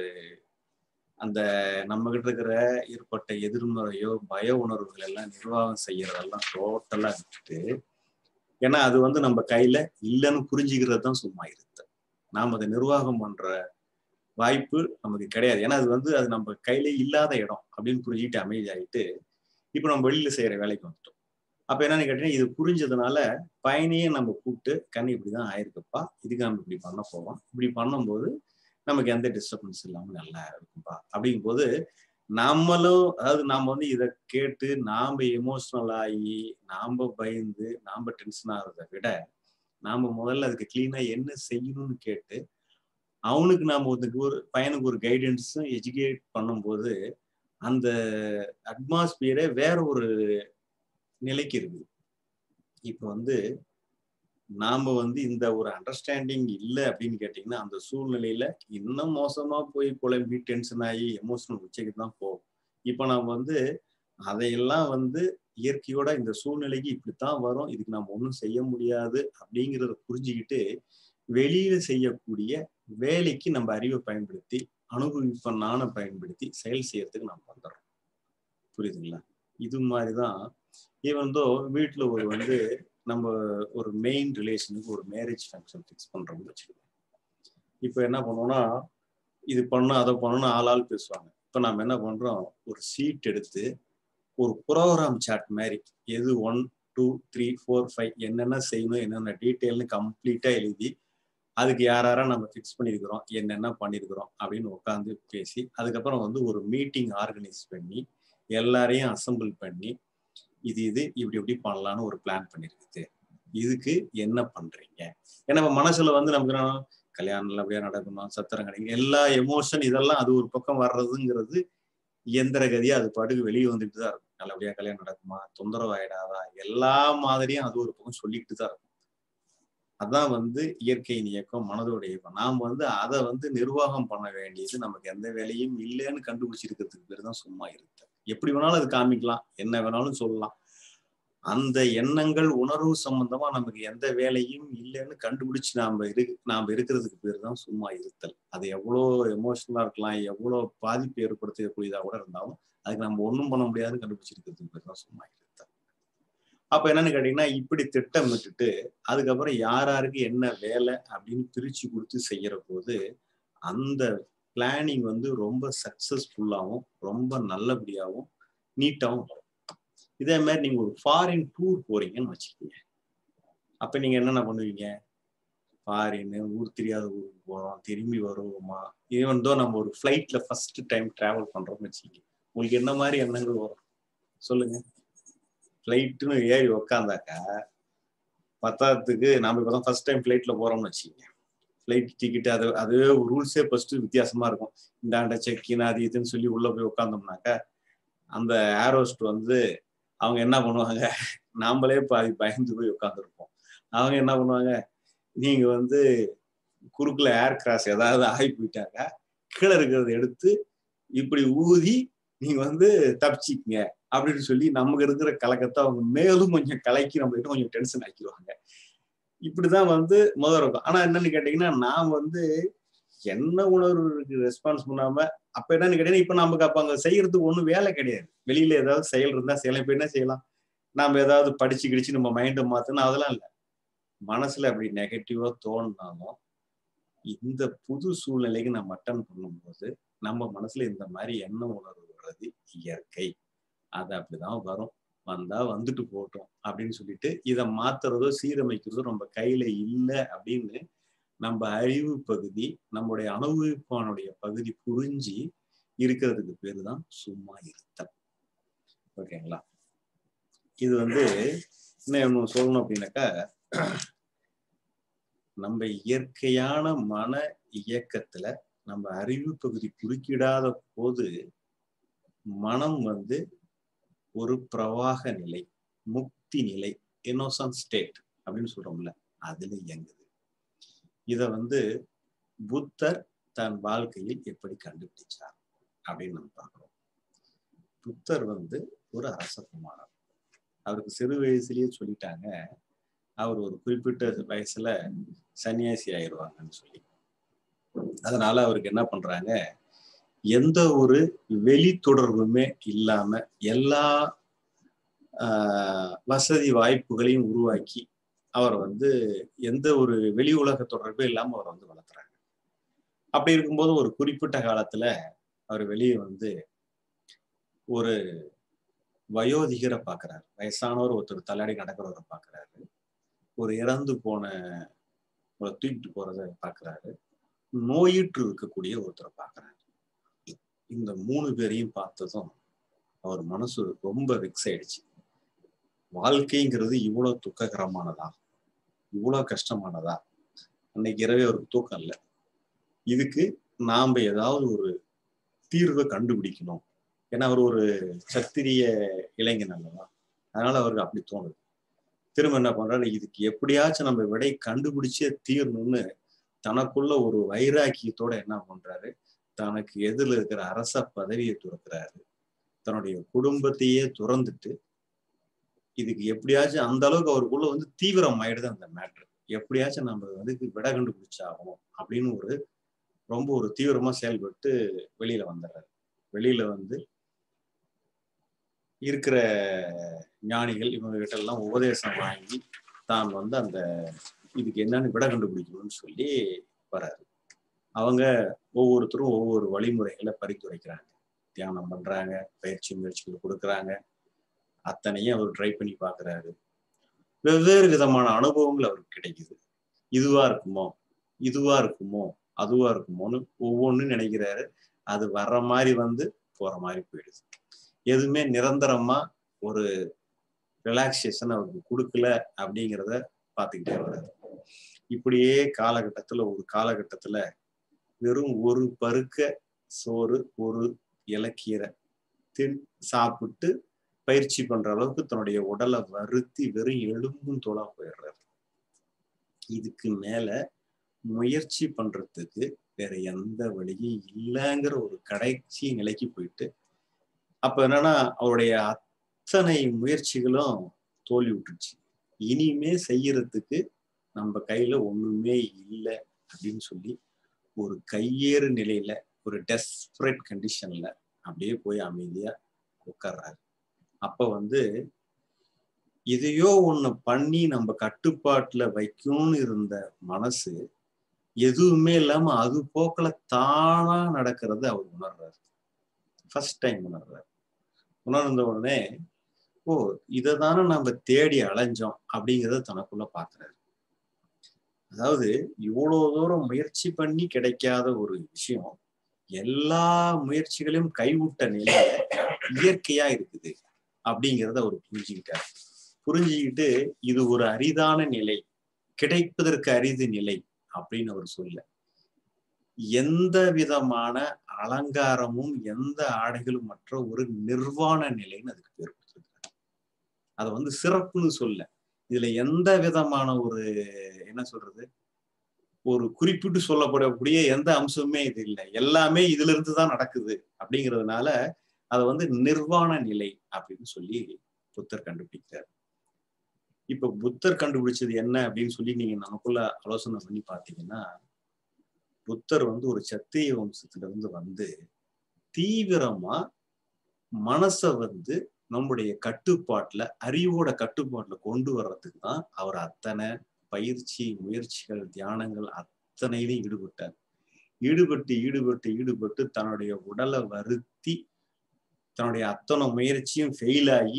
அந்த நம்ம கிட்ட இருக்கிற ஏற்பட்ட எதிர்மறையோ பய உணர்வுகள் எல்லாம் நிர்வாகம் செய்யறதெல்லாம் டோட்டலா விட்டுட்டு ஏன்னா அது வந்து நம்ம கையில இல்லைன்னு புரிஞ்சுக்கிறது தான் சும்மா இருத்த நாம் அதை நிர்வாகம் பண்ற வாய்ப்பு நமக்கு கிடையாது ஏன்னா அது வந்து அது நம்ம கையில இல்லாத இடம் அப்படின்னு புரிஞ்சுக்கிட்டு அமைதியாயிட்டு இப்போ நம்ம வெளியில செய்யற வேலைக்கு வந்துட்டோம் அப்ப என்னன்னு கேட்டீங்கன்னா இது புரிஞ்சதுனால பயணியே நம்ம கூப்பிட்டு கண் இப்படிதான் ஆயிருக்குப்பா இதுக்கு நம்ம இப்படி பண்ண போவோம் இப்படி பண்ணும்போது நமக்கு எந்த டிஸ்டர்பன்ஸ் இல்லாம நல்லா இருக்கும்பா அப்படிங்கும்போது நம்மளும் அதாவது நாம வந்து இதை கேட்டு நாம எமோஷனல் ஆகி நாம பயந்து நாம டென்ஷன் ஆகிறத விட நாம முதல்ல அதுக்கு கிளீனா என்ன செய்யணும்னு கேட்டு அவனுக்கு நாம ஒருத்துக்கு ஒரு பையனுக்கு ஒரு கைடன்ஸும் எஜுகேட் பண்ணும்போது அந்த அட்மாஸ்பியரே வேற ஒரு நிலைக்கு இருக்குது இப்போ வந்து நாம வந்து இந்த ஒரு அண்டர்ஸ்டாண்டிங் இல்லை அப்படின்னு கேட்டிங்கன்னா அந்த சூழ்நிலையில இன்னும் மோசமா போய் குழம்பி டென்ஷன் ஆகி எமோஷனல் உச்சைக்கு தான் போகும் இப்போ நம்ம வந்து அதையெல்லாம் வந்து இயற்கையோட இந்த சூழ்நிலைக்கு இப்படித்தான் வரும் இதுக்கு நம்ம ஒன்றும் செய்ய முடியாது அப்படிங்கிறத புரிஞ்சுக்கிட்டு வெளியில செய்யக்கூடிய வேலைக்கு நம்ம அறிவை பயன்படுத்தி அனுபவிப்ப நானை பயன்படுத்தி செயல் செய்யறதுக்கு நம்ம வந்துடுறோம் புரியுதுங்களா இது மாதிரிதான் ஈவன் தோ வீட்டுல ஒரு வந்து நம்ம ஒரு மெயின் ரிலேஷனுக்கு ஒரு மேரேஜ் ஃபங்க்ஷன் ஃபிக்ஸ் பண்றோம்னு வச்சுக்கோங்க இப்போ என்ன பண்ணுவோம்னா இது பண்ணணும் அதை பண்ணணும் ஆள் ஆள் பேசுவாங்க இப்போ நம்ம என்ன பண்றோம் ஒரு சீட் எடுத்து ஒரு ப்ரோக்ராம் சாட் மாதிரி எது one two three four five என்னென்ன செய்யணும் என்னென்ன டீட்டெயில்னு கம்ப்ளீட்டா எழுதி அதுக்கு யார் யாரா நம்ம ஃபிக்ஸ் பண்ணியிருக்கிறோம் என்னென்ன பண்ணியிருக்கிறோம் அப்படின்னு உட்காந்து பேசி அதுக்கப்புறம் வந்து ஒரு மீட்டிங் ஆர்கனைஸ் பண்ணி எல்லாரையும் அசம்பிள் பண்ணி இது இது இப்படி இப்படி பண்ணலாம்னு ஒரு பிளான் பண்ணிருக்குது இதுக்கு என்ன பண்றீங்க ஏன்னா நம்ம மனசுல வந்து நமக்கு என்ன, கல்யாணம் நல்லபடியா நடக்கணும் சத்திரம் கிடைக்கும் எல்லா எமோஷன் இதெல்லாம் அது ஒரு பக்கம் வர்றதுங்கிறது இயந்திர கதியா அது பாட்டுக்கு வெளியே வந்துட்டு தான் இருக்கும் நல்லபடியா கல்யாணம் நடக்குமா தொந்தரவு ஆயிடாதா எல்லா மாதிரியும் அது ஒரு பக்கம் சொல்லிக்கிட்டு தான் இருக்கும் அதான் வந்து இயற்கையின் இயக்கம் மனதோட இயக்கம் நாம் வந்து அதை வந்து நிர்வாகம் பண்ண வேண்டியது நமக்கு எந்த வேலையும் இல்லைன்னு கண்டுபிடிச்சிருக்கிறதுக்கு பேர் தான் சும்மா இருத்தல் எப்படி வேணாலும் அது காமிக்கலாம் என்ன வேணாலும் சொல்லலாம் அந்த எண்ணங்கள் உணர்வு சம்பந்தமா நமக்கு எந்த வேலையும் இல்லைன்னு கண்டுபிடிச்சு நாம இரு நாம இருக்கிறதுக்கு பேர் தான் சும்மா இருத்தல் அது எவ்வளோ எமோஷனலா இருக்கலாம் எவ்வளோ பாதிப்பு ஏற்படுத்தக்கூடியதா கூட இருந்தாலும் அதுக்கு நம்ம ஒண்ணும் பண்ண முடியாதுன்னு கண்டுபிடிச்சிருக்கிறதுக்கு பேர் தான் சும்மா இருத்தல் அப்ப என்னன்னு கேட்டீங்கன்னா இப்படி திட்டமிட்டுட்டு அதுக்கப்புறம் யார் யாருக்கு என்ன வேலை அப்படின்னு பிரிச்சு கொடுத்து செய்யற போது அந்த பிளானிங் வந்து ரொம்ப சக்சஸ்ஃபுல்லாகவும் ரொம்ப நல்லபடியாகவும் நீட்டாகவும் வரும் இதே மாதிரி நீங்க ஒரு ஃபாரின் டூர் போறீங்கன்னு வச்சுக்கோங்க அப்ப நீங்க என்னென்ன பண்ணுவீங்க ஃபாரின் ஊர் தெரியாத ஊருக்கு போறோம் திரும்பி வருவோமா ஈவன் தோ நம்ம ஒரு ஃப்ளைட்ல ஃபர்ஸ்ட் டைம் டிராவல் பண்றோம்னு வச்சுக்கோங்க உங்களுக்கு என்ன மாதிரி எண்ணங்கள் வரும் சொல்லுங்க ஃப்ளைட்டுன்னு ஏறி உக்காந்தாக்கா பத்தாததுக்கு நாம இப்பதான் ஃபர்ஸ்ட் டைம் ஃப்ளைட்ல போறோம்னு வச்சுக்கோங்க ஃப்ளைட் டிக்கெட் அது அதுவே ரூல்ஸே ஃபர்ஸ்ட் வித்தியாசமா இருக்கும் இந்தாண்ட செக்கின் அது இதுன்னு சொல்லி உள்ள போய் உட்காந்தோம்னாக்கா அந்த ஏரோஸ்ட் வந்து அவங்க என்ன பண்ணுவாங்க நாமளே பாதி பயந்து போய் உட்காந்துருப்போம் அவங்க என்ன பண்ணுவாங்க நீங்க வந்து குறுக்குல ஏர் கிராஸ் ஏதாவது ஆகி போயிட்டாங்க கீழே இருக்கிறத எடுத்து இப்படி ஊதி நீங்க வந்து தப்பிச்சிக்கங்க அப்படின்னு சொல்லி நமக்கு இருக்கிற கலக்கத்தை அவங்க மேலும் கொஞ்சம் கலக்கி நம்ம கிட்ட கொஞ்சம் டென்ஷன் ஆக்கிடுவாங்க இப்படிதான் வந்து முதல் இருக்கும் ஆனா என்னன்னு கேட்டீங்கன்னா நான் வந்து என்ன உணர்வுக்கு ரெஸ்பான்ஸ் பண்ணாம அப்ப என்னன்னு கேட்டீங்கன்னா இப்ப நமக்கு அப்ப அங்க செய்யறதுக்கு ஒண்ணும் வேலை கிடையாது வெளியில ஏதாவது செயல் இருந்தா செய்யலாம் இப்ப என்ன செய்யலாம் நாம ஏதாவது படிச்சு கிடிச்சு நம்ம மைண்டை மாத்தணும் அதெல்லாம் இல்லை மனசுல அப்படி நெகட்டிவா தோணுனாலும் இந்த புது சூழ்நிலைக்கு நம்ம அட்டன் பண்ணும்போது நம்ம மனசுல இந்த மாதிரி எண்ண உணர்வு வர்றது இயற்கை அது அப்படிதான் வரும் வந்தா வந்துட்டு போட்டோம் அப்படின்னு சொல்லிட்டு இதை மாத்துறதோ சீரமைக்கிறதோ நம்ம கையில இல்லை அப்படின்னு நம்ம அறிவு பகுதி நம்முடைய அனுபவிப்பானுடைய பகுதி புரிஞ்சு இருக்கிறதுக்கு பேரு தான் சும்மா இருத்தல் ஓகேங்களா இது வந்து இன்னும் சொல்லணும் அப்படின்னாக்கா நம்ம இயற்கையான மன இயக்கத்துல நம்ம அறிவு பகுதி குறுக்கிடாத போது மனம் வந்து ஒரு பிரவாக நிலை முக்தி நிலை இன்னோசன்ட் ஸ்டேட் அப்படின்னு சொல்றோம்ல அதுல இயங்குது இத வந்து புத்தர் தன் வாழ்க்கையில் எப்படி கண்டுபிடிச்சார் அப்படின்னு நம்ம பார்க்கிறோம் புத்தர் வந்து ஒரு அரசகுமாரர் அவருக்கு சிறு வயசுலயே சொல்லிட்டாங்க அவர் ஒரு குறிப்பிட்ட வயசுல சன்னியாசி ஆயிடுவாங்கன்னு சொல்லி அதனால அவருக்கு என்ன பண்றாங்க எந்த ஒரு வெளி தொடர்புமே இல்லாம எல்லா வசதி வாய்ப்புகளையும் உருவாக்கி அவர் வந்து எந்த ஒரு வெளி உலக தொடர்பே இல்லாம அவர் வந்து வளர்த்துறாங்க அப்படி இருக்கும்போது ஒரு குறிப்பிட்ட காலத்துல அவர் வெளியே வந்து ஒரு வயோதிகரை பாக்குறாரு வயசானவர் ஒருத்தர் தள்ளாடி நடக்கிறவரை பாக்குறாரு ஒரு இறந்து போன ஒரு தூக்கிட்டு போறத பாக்குறாரு நோயிற்று இருக்கக்கூடிய ஒருத்தரை பாக்குறாரு இந்த மூணு பேரையும் பார்த்ததும் அவர் மனசு ரொம்ப வெக்ஸ் ஆயிடுச்சு வாழ்க்கைங்கிறது இவ்வளவு துக்ககரமானதா இவ்வளவு கஷ்டமானதா அன்னைக்கு இரவே அவருக்கு தூக்கம் இல்லை இதுக்கு நாம ஏதாவது ஒரு தீர்வை கண்டுபிடிக்கணும் ஏன்னா அவர் ஒரு சத்திரிய இளைஞன் அல்லவா அதனால அவருக்கு அப்படி தோணுது திரும்ப என்ன பண்றாரு இதுக்கு எப்படியாச்சும் நம்ம விடை கண்டுபிடிச்சே தீரணும்னு தனக்குள்ள ஒரு வைராக்கியத்தோட என்ன பண்றாரு தனக்கு எதிரில் இருக்கிற அரச பதவியை துறக்கிறாரு தன்னுடைய குடும்பத்தையே துறந்துட்டு இதுக்கு எப்படியாச்சும் அந்த அளவுக்கு அவருக்குள்ள வந்து தீவிரம் ஆயிடுது அந்த மேட்ரு எப்படியாச்சும் நம்ம வந்து விட கண்டுபிடிச்சாகணும் அப்படின்னு ஒரு ரொம்ப ஒரு தீவிரமா செயல்பட்டு வெளியில வந்துடுறாரு வெளியில வந்து இருக்கிற ஞானிகள் இவங்க கிட்ட எல்லாம் உபதேசம் வாங்கி தான் வந்து அந்த இதுக்கு என்னன்னு விட கண்டுபிடிக்கணும்னு சொல்லி வராரு அவங்க ஒவ்வொருத்தரும் ஒவ்வொரு வழிமுறைகளை பரிந்துரைக்கிறாங்க தியானம் பண்றாங்க பயிற்சி முயற்சிகள் கொடுக்குறாங்க அத்தனையும் அவர் ட்ரை பண்ணி பார்க்குறாரு வெவ்வேறு விதமான அனுபவங்கள் அவருக்கு கிடைக்குது இதுவா இருக்குமோ இதுவா இருக்குமோ அதுவா இருக்குமோன்னு ஒவ்வொன்றும் நினைக்கிறாரு அது வர்ற மாதிரி வந்து போற மாதிரி போயிடுது எதுவுமே நிரந்தரமா ஒரு ரிலாக்ஸேஷன் அவருக்கு கொடுக்கல அப்படிங்கிறத பார்த்துக்கிட்டே வர்றாரு இப்படியே காலகட்டத்துல ஒரு காலகட்டத்துல வெறும் ஒரு பருக்க சோறு ஒரு இலக்கீரை தின் சாப்பிட்டு பயிற்சி பண்ற அளவுக்கு தன்னுடைய உடலை வருத்தி வெறும் எலும்பும் தோலா போயிடுறாரு இதுக்கு மேல முயற்சி பண்றதுக்கு வேற எந்த வழியும் இல்லைங்கிற ஒரு கடைசி நிலைக்கு போயிட்டு அப்ப என்னன்னா அவருடைய அத்தனை முயற்சிகளும் தோல்வி விட்டுருச்சு இனிமே செய்யறதுக்கு நம்ம கையில ஒண்ணுமே இல்லை அப்படின்னு சொல்லி ஒரு கையேறு நிலையில ஒரு டெஸ்பரேட் கண்டிஷன்ல அப்படியே போய் அமைதியா உட்கார்றாரு அப்ப வந்து எதையோ ஒண்ணு பண்ணி நம்ம கட்டுப்பாட்டுல வைக்கும்னு இருந்த மனசு எதுவுமே இல்லாம அது போக்குல தானா நடக்கிறது அவர் உணர்றாரு ஃபர்ஸ்ட் டைம் உணர்றாரு உணர்ந்த உடனே ஓ இதை தானே நம்ம தேடி அலைஞ்சோம் அப்படிங்கிறத தனக்குள்ள பாக்குறாரு அதாவது இவ்வளவு தூரம் முயற்சி பண்ணி கிடைக்காத ஒரு விஷயம் எல்லா முயற்சிகளையும் கைவிட்ட நிலையில இயற்கையா இருக்குது அப்படிங்கிறத அவர் புரிஞ்சுக்கிட்டார் புரிஞ்சுக்கிட்டு இது ஒரு அரிதான நிலை கிடைப்பதற்கு அரிது நிலை அப்படின்னு அவர் சொல்ல எந்த விதமான அலங்காரமும் எந்த ஆடைகளும் மற்ற ஒரு நிர்வாண நிலைன்னு அதுக்கு பேர் கொடுத்துருக்காரு அதை வந்து சிறப்புன்னு சொல்ல இதுல எந்த விதமான ஒரு என்ன சொல்றது ஒரு குறிப்பிட்டு சொல்லப்படக்கூடிய எந்த அம்சமுமே இது இல்லை எல்லாமே இதுல இருந்து தான் நடக்குது அப்படிங்கிறதுனால அதை வந்து நிர்வாண நிலை அப்படின்னு சொல்லி புத்தர் கண்டுபிடிக்கிறார் இப்ப புத்தர் கண்டுபிடிச்சது என்ன அப்படின்னு சொல்லி நீங்க நமக்குள்ள ஆலோசனை பண்ணி பாத்தீங்கன்னா புத்தர் வந்து ஒரு சத்திரிய வம்சத்துல இருந்து வந்து தீவிரமா மனச வந்து நம்முடைய கட்டுப்பாட்டுல அறிவோட கட்டுப்பாட்டுல கொண்டு வர்றதுக்கு தான் அவர் அத்தனை பயிற்சி முயற்சிகள் தியானங்கள் அத்தனையிலும் ஈடுபட்டார் ஈடுபட்டு ஈடுபட்டு ஈடுபட்டு தன்னுடைய உடலை வருத்தி தன்னுடைய அத்தனை முயற்சியும் ஃபெயில் ஆகி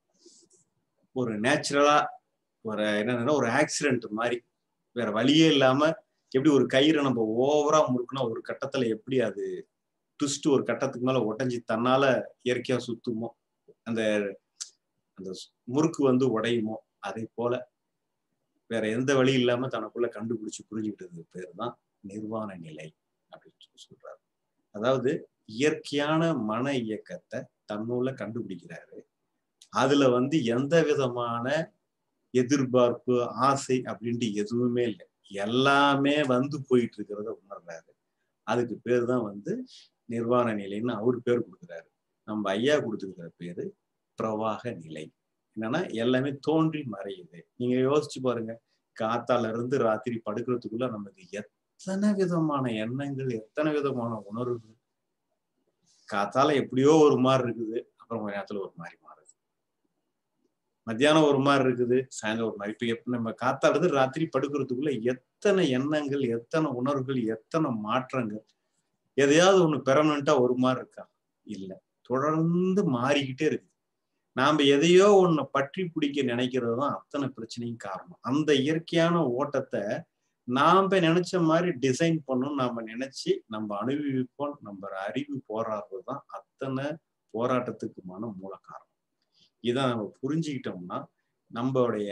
ஒரு நேச்சுரலா ஒரு என்னன்னா ஒரு ஆக்சிடென்ட் மாதிரி வேற வழியே இல்லாம எப்படி ஒரு கயிறை நம்ம ஓவரா முறுக்குனா ஒரு கட்டத்துல எப்படி அது ட்விஸ்ட் ஒரு கட்டத்துக்கு மேல உடஞ்சி தன்னால இயற்கையா சுத்துமோ அந்த அந்த முறுக்கு வந்து உடையுமோ அதே போல வேற எந்த வழி இல்லாம தனக்குள்ள கண்டுபிடிச்சு புரிஞ்சுக்கிட்டது பேர் தான் நிர்வாண நிலை அப்படின்னு சொல்லி சொல்றாரு அதாவது இயற்கையான மன இயக்கத்தை தன்னுள்ள கண்டுபிடிக்கிறாரு அதுல வந்து எந்த விதமான எதிர்பார்ப்பு ஆசை அப்படின்ட்டு எதுவுமே இல்லை எல்லாமே வந்து போயிட்டு இருக்கிறத உணர்றாரு அதுக்கு பேர் தான் வந்து நிர்வாண நிலைன்னு அவர் பேர் கொடுக்குறாரு நம்ம ஐயா கொடுத்துருக்கிற பேரு பிரவாக நிலை என்னன்னா எல்லாமே தோன்றி மறையுது நீங்க யோசிச்சு பாருங்க காத்தால இருந்து ராத்திரி படுக்கிறதுக்குள்ள நமக்கு எத்தனை விதமான எண்ணங்கள் எத்தனை விதமான உணர்வுகள் காத்தால எப்படியோ ஒரு மாதிரி இருக்குது அப்புறம் கொஞ்ச நேரத்துல ஒரு மாதிரி மாறுது மத்தியானம் ஒரு மாதிரி இருக்குது சாயந்தரம் ஒரு மாதிரி இப்ப எப்ப நம்ம காத்தால இருந்து ராத்திரி படுக்கிறதுக்குள்ள எத்தனை எண்ணங்கள் எத்தனை உணர்வுகள் எத்தனை மாற்றங்கள் எதையாவது ஒண்ணு பெர்மனண்டா ஒரு மாதிரி இருக்கா இல்ல தொடர்ந்து மாறிக்கிட்டே இருக்கு நாம எதையோ ஒண்ணு பற்றி பிடிக்க நினைக்கிறது தான் அத்தனை பிரச்சனையும் காரணம் அந்த இயற்கையான ஓட்டத்தை நாம நினைச்ச மாதிரி டிசைன் பண்ணணும் நாம நினைச்சு நம்ம அனுபவிப்போம் நம்ம அறிவு போராடுறது தான் அத்தனை போராட்டத்துக்குமான மூல காரணம் இதை நம்ம புரிஞ்சுக்கிட்டோம்னா நம்மளுடைய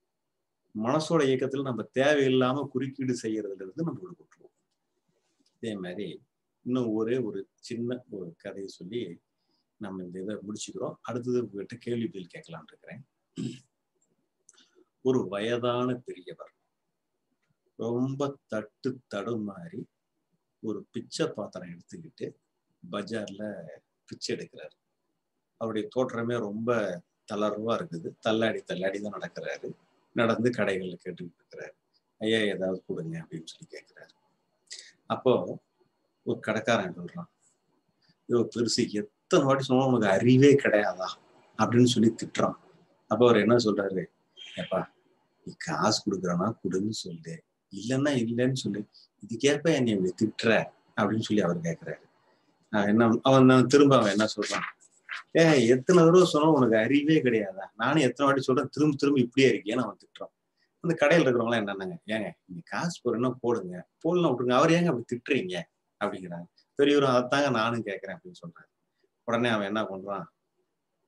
மனசோட இயக்கத்துல நம்ம தேவையில்லாம குறுக்கீடு செய்யறதுல இருந்து நம்ம விடுபட்டுருவோம் இதே மாதிரி இன்னும் ஒரே ஒரு சின்ன ஒரு கதையை சொல்லி நம்ம இந்த இதை முடிச்சுக்கிறோம் அடுத்தது உங்ககிட்ட கேள்வி பதில் கேட்கலான் இருக்கிறேன் ஒரு வயதான பெரியவர் ரொம்ப தட்டு தடுமாறி ஒரு பிச்சை பாத்திரம் எடுத்துக்கிட்டு பஜார்ல பிச்சை எடுக்கிறாரு அவருடைய தோற்றமே ரொம்ப தளர்வா இருக்குது தள்ளாடி தள்ளாடி தான் நடக்கிறாரு நடந்து கடைகள்ல கேட்டுக்கிட்டு இருக்கிறாரு ஐயா ஏதாவது கொடுங்க அப்படின்னு சொல்லி கேட்கிறாரு அப்போ ஒரு கடைக்காரன் சொல்றான் ஐயோ பெருசு எத்தனை வாட்டி சொன்னா உனக்கு அறிவே கிடையாதா அப்படின்னு சொல்லி திட்டுறான் அப்போ அவர் என்ன சொல்றாரு ஏப்பா நீ காசு கொடுக்குறானா கொடுன்னு சொல்லு இல்லைன்னா இல்லைன்னு சொல்லு இதுக்கேற்ப என்னை இப்படி திட்டுற அப்படின்னு சொல்லி அவர் கேட்கிறாரு நான் என்ன அவன் நான் திரும்ப அவன் என்ன சொல்றான் ஏ எத்தனை தடவை சொன்னா உனக்கு அறிவே கிடையாதா நானும் எத்தனை வாட்டி சொல்றேன் திரும்ப திரும்ப இப்படியே இருக்கேன்னு அவன் திட்டுறான் அந்த கடையில் இருக்கிறவங்களாம் என்னன்னாங்க ஏங்க நீங்க காசு போறேன்னா போடுங்க போடலாம் விட்டுருங்க அவர் ஏங்க அப்படி திட்டுறீங்க அப்படிங்கிறாங்க பெரியவரும் அதைத்தாங்க நானும் கேட்கறேன் அப்படின்னு சொல்றாரு உடனே அவன் என்ன பண்றான்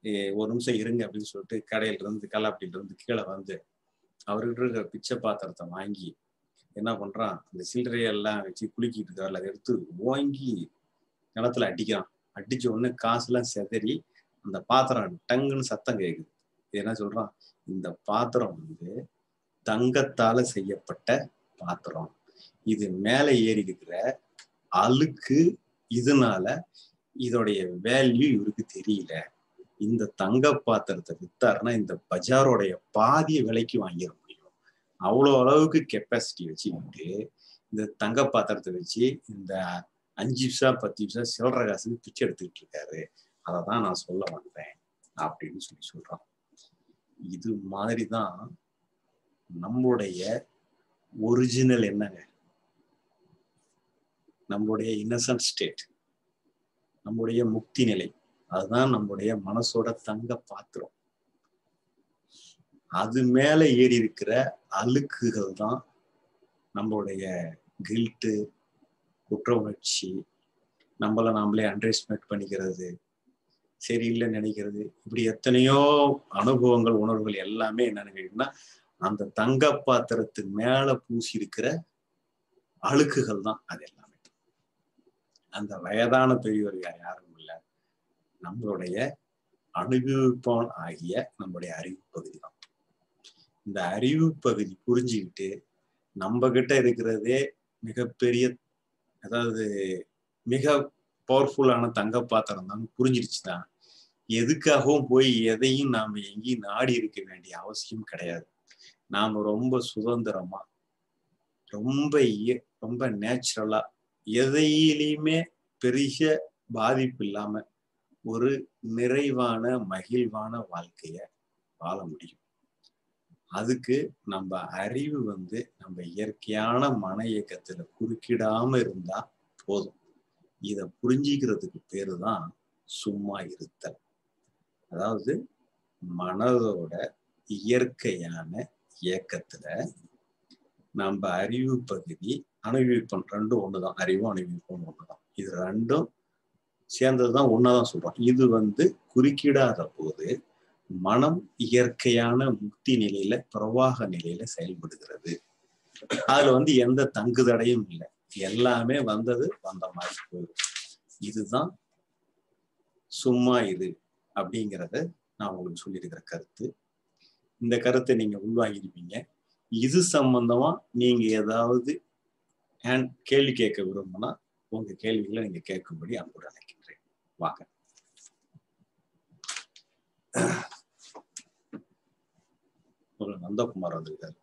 ஏ, ஒரு நிமிஷம் இருங்க அப்படின்னு சொல்லிட்டு கடையில இருந்து கல்லாப்பட்டியில இருந்து கீழே வந்து அவர்கிட்ட இருக்கிற பிச்சை பாத்திரத்தை வாங்கி என்ன பண்றான் அந்த சில்லறையெல்லாம் வச்சு குலுக்கிட்டு இருக்காருல அதை எடுத்து ஓங்கி கிணத்துல அடிக்கிறான் அடிச்ச உடனே காசுலாம் செதறி அந்த பாத்திரம் டங்குன்னு சத்தம் கேக்குது இது என்ன சொல்றான் இந்த பாத்திரம் வந்து தங்கத்தால செய்யப்பட்ட பாத்திரம் இது மேல ஏறி இருக்கிற அழுக்கு இதனால இதோடைய வேல்யூ இவருக்கு தெரியல இந்த தங்க பாத்திரத்தை வித்தாருன்னா இந்த பஜாரோடைய பாதிய விலைக்கு வாங்கிட முடியும் அவ்வளோ அளவுக்கு கெப்பாசிட்டி வச்சுக்கிட்டு இந்த தங்க பாத்திரத்தை வச்சு இந்த அஞ்சு நிமிஷா பத்து நிமிஷம் சில்லற காசுக்கு பிச்சை எடுத்துக்கிட்டு இருக்காரு அதை தான் நான் சொல்ல வந்தேன் அப்படின்னு சொல்லி சொல்றான் இது மாதிரி தான் நம்மளுடைய ஒரிஜினல் என்னங்க நம்மளுடைய இன்னசென்ட் ஸ்டேட் நம்முடைய முக்தி நிலை அதுதான் நம்முடைய மனசோட தங்க பாத்திரம் அது மேல ஏறி இருக்கிற அழுக்குகள் தான் நம்மளுடைய கில்ட்டு குற்ற உணர்ச்சி நம்மளை நாமளே அண்டர்எஸ்டிமேட் பண்ணிக்கிறது சரியில்லைன்னு நினைக்கிறது இப்படி எத்தனையோ அனுபவங்கள் உணர்வுகள் எல்லாமே என்னன்னு கேட்டீங்கன்னா அந்த தங்க பாத்திரத்து மேல பூசி இருக்கிற அழுக்குகள் தான் அது எல்லாமே அந்த வயதான பெரியவர் யார் யாரும் இல்லை நம்மளுடைய அனுபவிப்பான் ஆகிய நம்மளுடைய அறிவு பகுதி தான் இந்த அறிவு பகுதி புரிஞ்சுக்கிட்டு நம்ம கிட்ட இருக்கிறதே மிகப்பெரிய அதாவது மிக பவர்ஃபுல்லான தங்க பாத்திரம் தான் புரிஞ்சிருச்சுன்னா எதுக்காகவும் போய் எதையும் நாம எங்கேயும் நாடி இருக்க வேண்டிய அவசியம் கிடையாது நாம ரொம்ப சுதந்திரமா ரொம்ப இய- ரொம்ப நேச்சுரலா எதையிலையுமே பெரிய பாதிப்பு இல்லாம ஒரு நிறைவான மகிழ்வான வாழ்க்கைய வாழ முடியும் அதுக்கு நம்ம அறிவு வந்து நம்ம இயற்கையான மன இயக்கத்துல குறுக்கிடாம இருந்தா போதும் இத புரிஞ்சிக்கிறதுக்கு பேரு தான் சும்மா இருத்தல் அதாவது மனதோட இயற்கையான இயக்கத்துல நம்ம அறிவு பகுதி அனுபவிப்போம் ரெண்டும் ஒண்ணுதான் அறிவும் அனுபவிப்போம் ஒண்ணுதான் இது ரெண்டும் சேர்ந்ததுதான் ஒன்னாதான் சொல்றோம் இது வந்து குறுக்கிடாத போது மனம் இயற்கையான முக்தி நிலையில பிரவாக நிலையில செயல்படுகிறது அதுல வந்து எந்த தங்கு தடையும் இல்லை எல்லாமே வந்தது வந்த மாதிரி போயிடும் இதுதான் சும்மா இரு அப்படிங்கிறத நான் உங்களுக்கு சொல்லியிருக்கிற கருத்து இந்த கருத்தை நீங்க உள்வாங்கியிருப்பீங்க இது சம்பந்தமா நீங்க ஏதாவது and கேள்வி கேட்க விரும்பினா உங்க கேள்விகளை நீங்க கேட்கும்படி அன்போடு அழைக்கின்றேன் வாங்க ஒரு நந்தகுமார் வந்திருக்காரு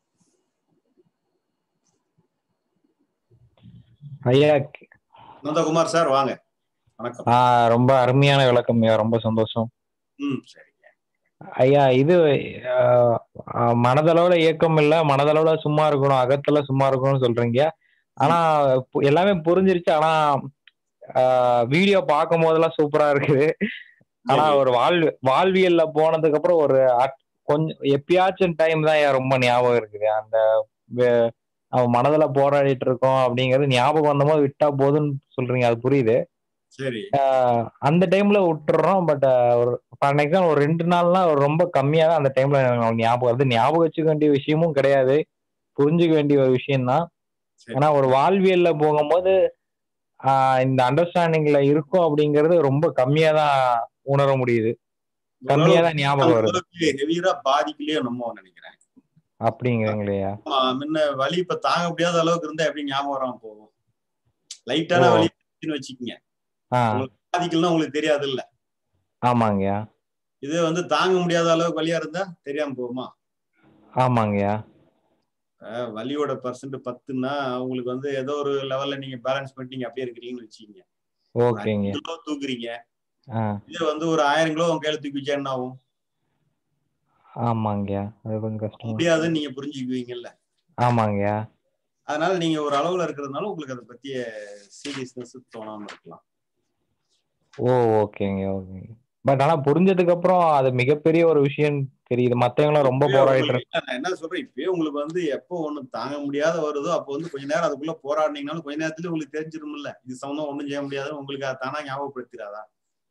ஐயா நந்தகுமார் சார் வாங்க வணக்கம் ஆஹ் ரொம்ப அருமையான விளக்கம் ஐயா ரொம்ப சந்தோஷம் ம் சரிங்க ஐயா இது ஆஹ் ஆஹ் மனதளவுல இயக்கம் இல்ல மனதளவுல சும்மா இருக்கணும் அகத்துல சும்மா இருக்கணும்னு சொல்றீங்க ஆனா பு- எல்லாமே புரிஞ்சிருச்சு ஆனா வீடியோ பார்க்கும் போதெல்லாம் சூப்பரா இருக்குது ஆனா சரி. ஒரு வாழ்வு வாழ்வியல்ல போனதுக்கு அப்புறம் ஒரு அட்- கொஞ்சம் எப்பயாச்சும் டைம் தான் ஐயா ரொம்ப ஞாபகம் இருக்குது அந்த வே- நம்ம மனதுல போராடிட்டு இருக்கோம் அப்படிங்கிறது ஞாபகம் வந்தபோது விட்டா போதுன்னு சொல்றீங்க அது புரியுது சரி ஆஹ் அந்த டைம்ல விட்டுறோம் பட் ஒரு ஃபார் எக்ஸாம்பிள் ஒரு ரெண்டு நாள்னா ஒரு ரொம்ப கம்மியா தான் அந்த டைம்ல எனக்கு ஞாபகம் வருது ஞாபகம் வச்சுக்க வேண்டிய விஷயமும் கிடையாது புரிஞ்சுக்க வேண்டிய ஒரு விஷயம்தான் சரி. ஆனா ஒரு வாழ்வியல்ல போகும்போது ஆஹ் இந்த அண்டர்ஸ்டாண்டிங்ல இருக்கும் அப்படிங்கிறது ரொம்ப கம்மியா தான் உணர முடியுது கம்மியா தான் ஞாபகம் வருது ஹெவியரா பாதிக்கலையோ நம்ம நினைக்கிறேன் அப்படிங்கிறீங்களா ஆமா, முன்ன வலி இப்ப தாங்க முடியாத அளவுக்கு இருந்தா எப்படி ஞாபகம் வராம போகும் லைட்டான ஓ. வலி இருந்துச்சுன்னு வச்சுக்கோங்க ஆஹ் உங்களுக்கு பாதிக்கலன்னா உங்களுக்கு தெரியாது இல்ல ஆமாங்கய்யா இது வந்து தாங்க முடியாத அளவுக்கு வலியா இருந்தா தெரியாம போகுமா ஆமாங்கய்யா அஹ் வலியோட பர்சன்ட் பத்துன்னா உங்களுக்கு வந்து ஏதோ ஒரு லெவல்ல நீங்க பேலன்ஸ் பண்ணிட்டீங்க அப்படியே இருக்கிறீங்கன்னு வச்சுக்கோங்க ஓகேங்க கிலோ தூக்குறீங்க ஆஹ் இது வந்து ஒரு ஆயிரம் கிலோ உங்க கையில தூக்கி வச்சா என்ன ஆகும் ஆமாங்கய்யா அது கொஞ்சம் கஷ்டம் முடியாதுன்னு நீங்க புரிஞ்சுக்குவீங்கல்ல ஆமாங்கய்யா அதனால நீங்க ஒரு அளவுல இருக்கிறதுனால உங்களுக்கு அதை பத்திய சீரியஸ்னஸ் தோணாம இருக்கலாம் ஓ ஓகேங்க ஓகேங்க பட் ஆனா புரிஞ்சதுக்கு அப்புறம் அது மிகப்பெரிய ஒரு விஷயம் தெரியுது மத்தவங்களும் ரொம்ப இப்பயே போராடிட்டு உங்களுக்கு- இல்ல, நான் என்ன சொல்றேன் இப்பயே உங்களுக்கு வந்து எப்போ ஒண்ணு தாங்க முடியாத வருதோ அப்போ வந்து கொஞ்ச நேரம் அதுக்குள்ள போராடினீங்கனாலும் கொஞ்ச நேரத்துல உங்களுக்கு தெரிஞ்சிரும்ல இது சம்பந்தம் ஒண்ணும் செய்ய முடியாதுன்னு உங்களுக்கு அது தானா ஞாபகப்படுத்திடாதா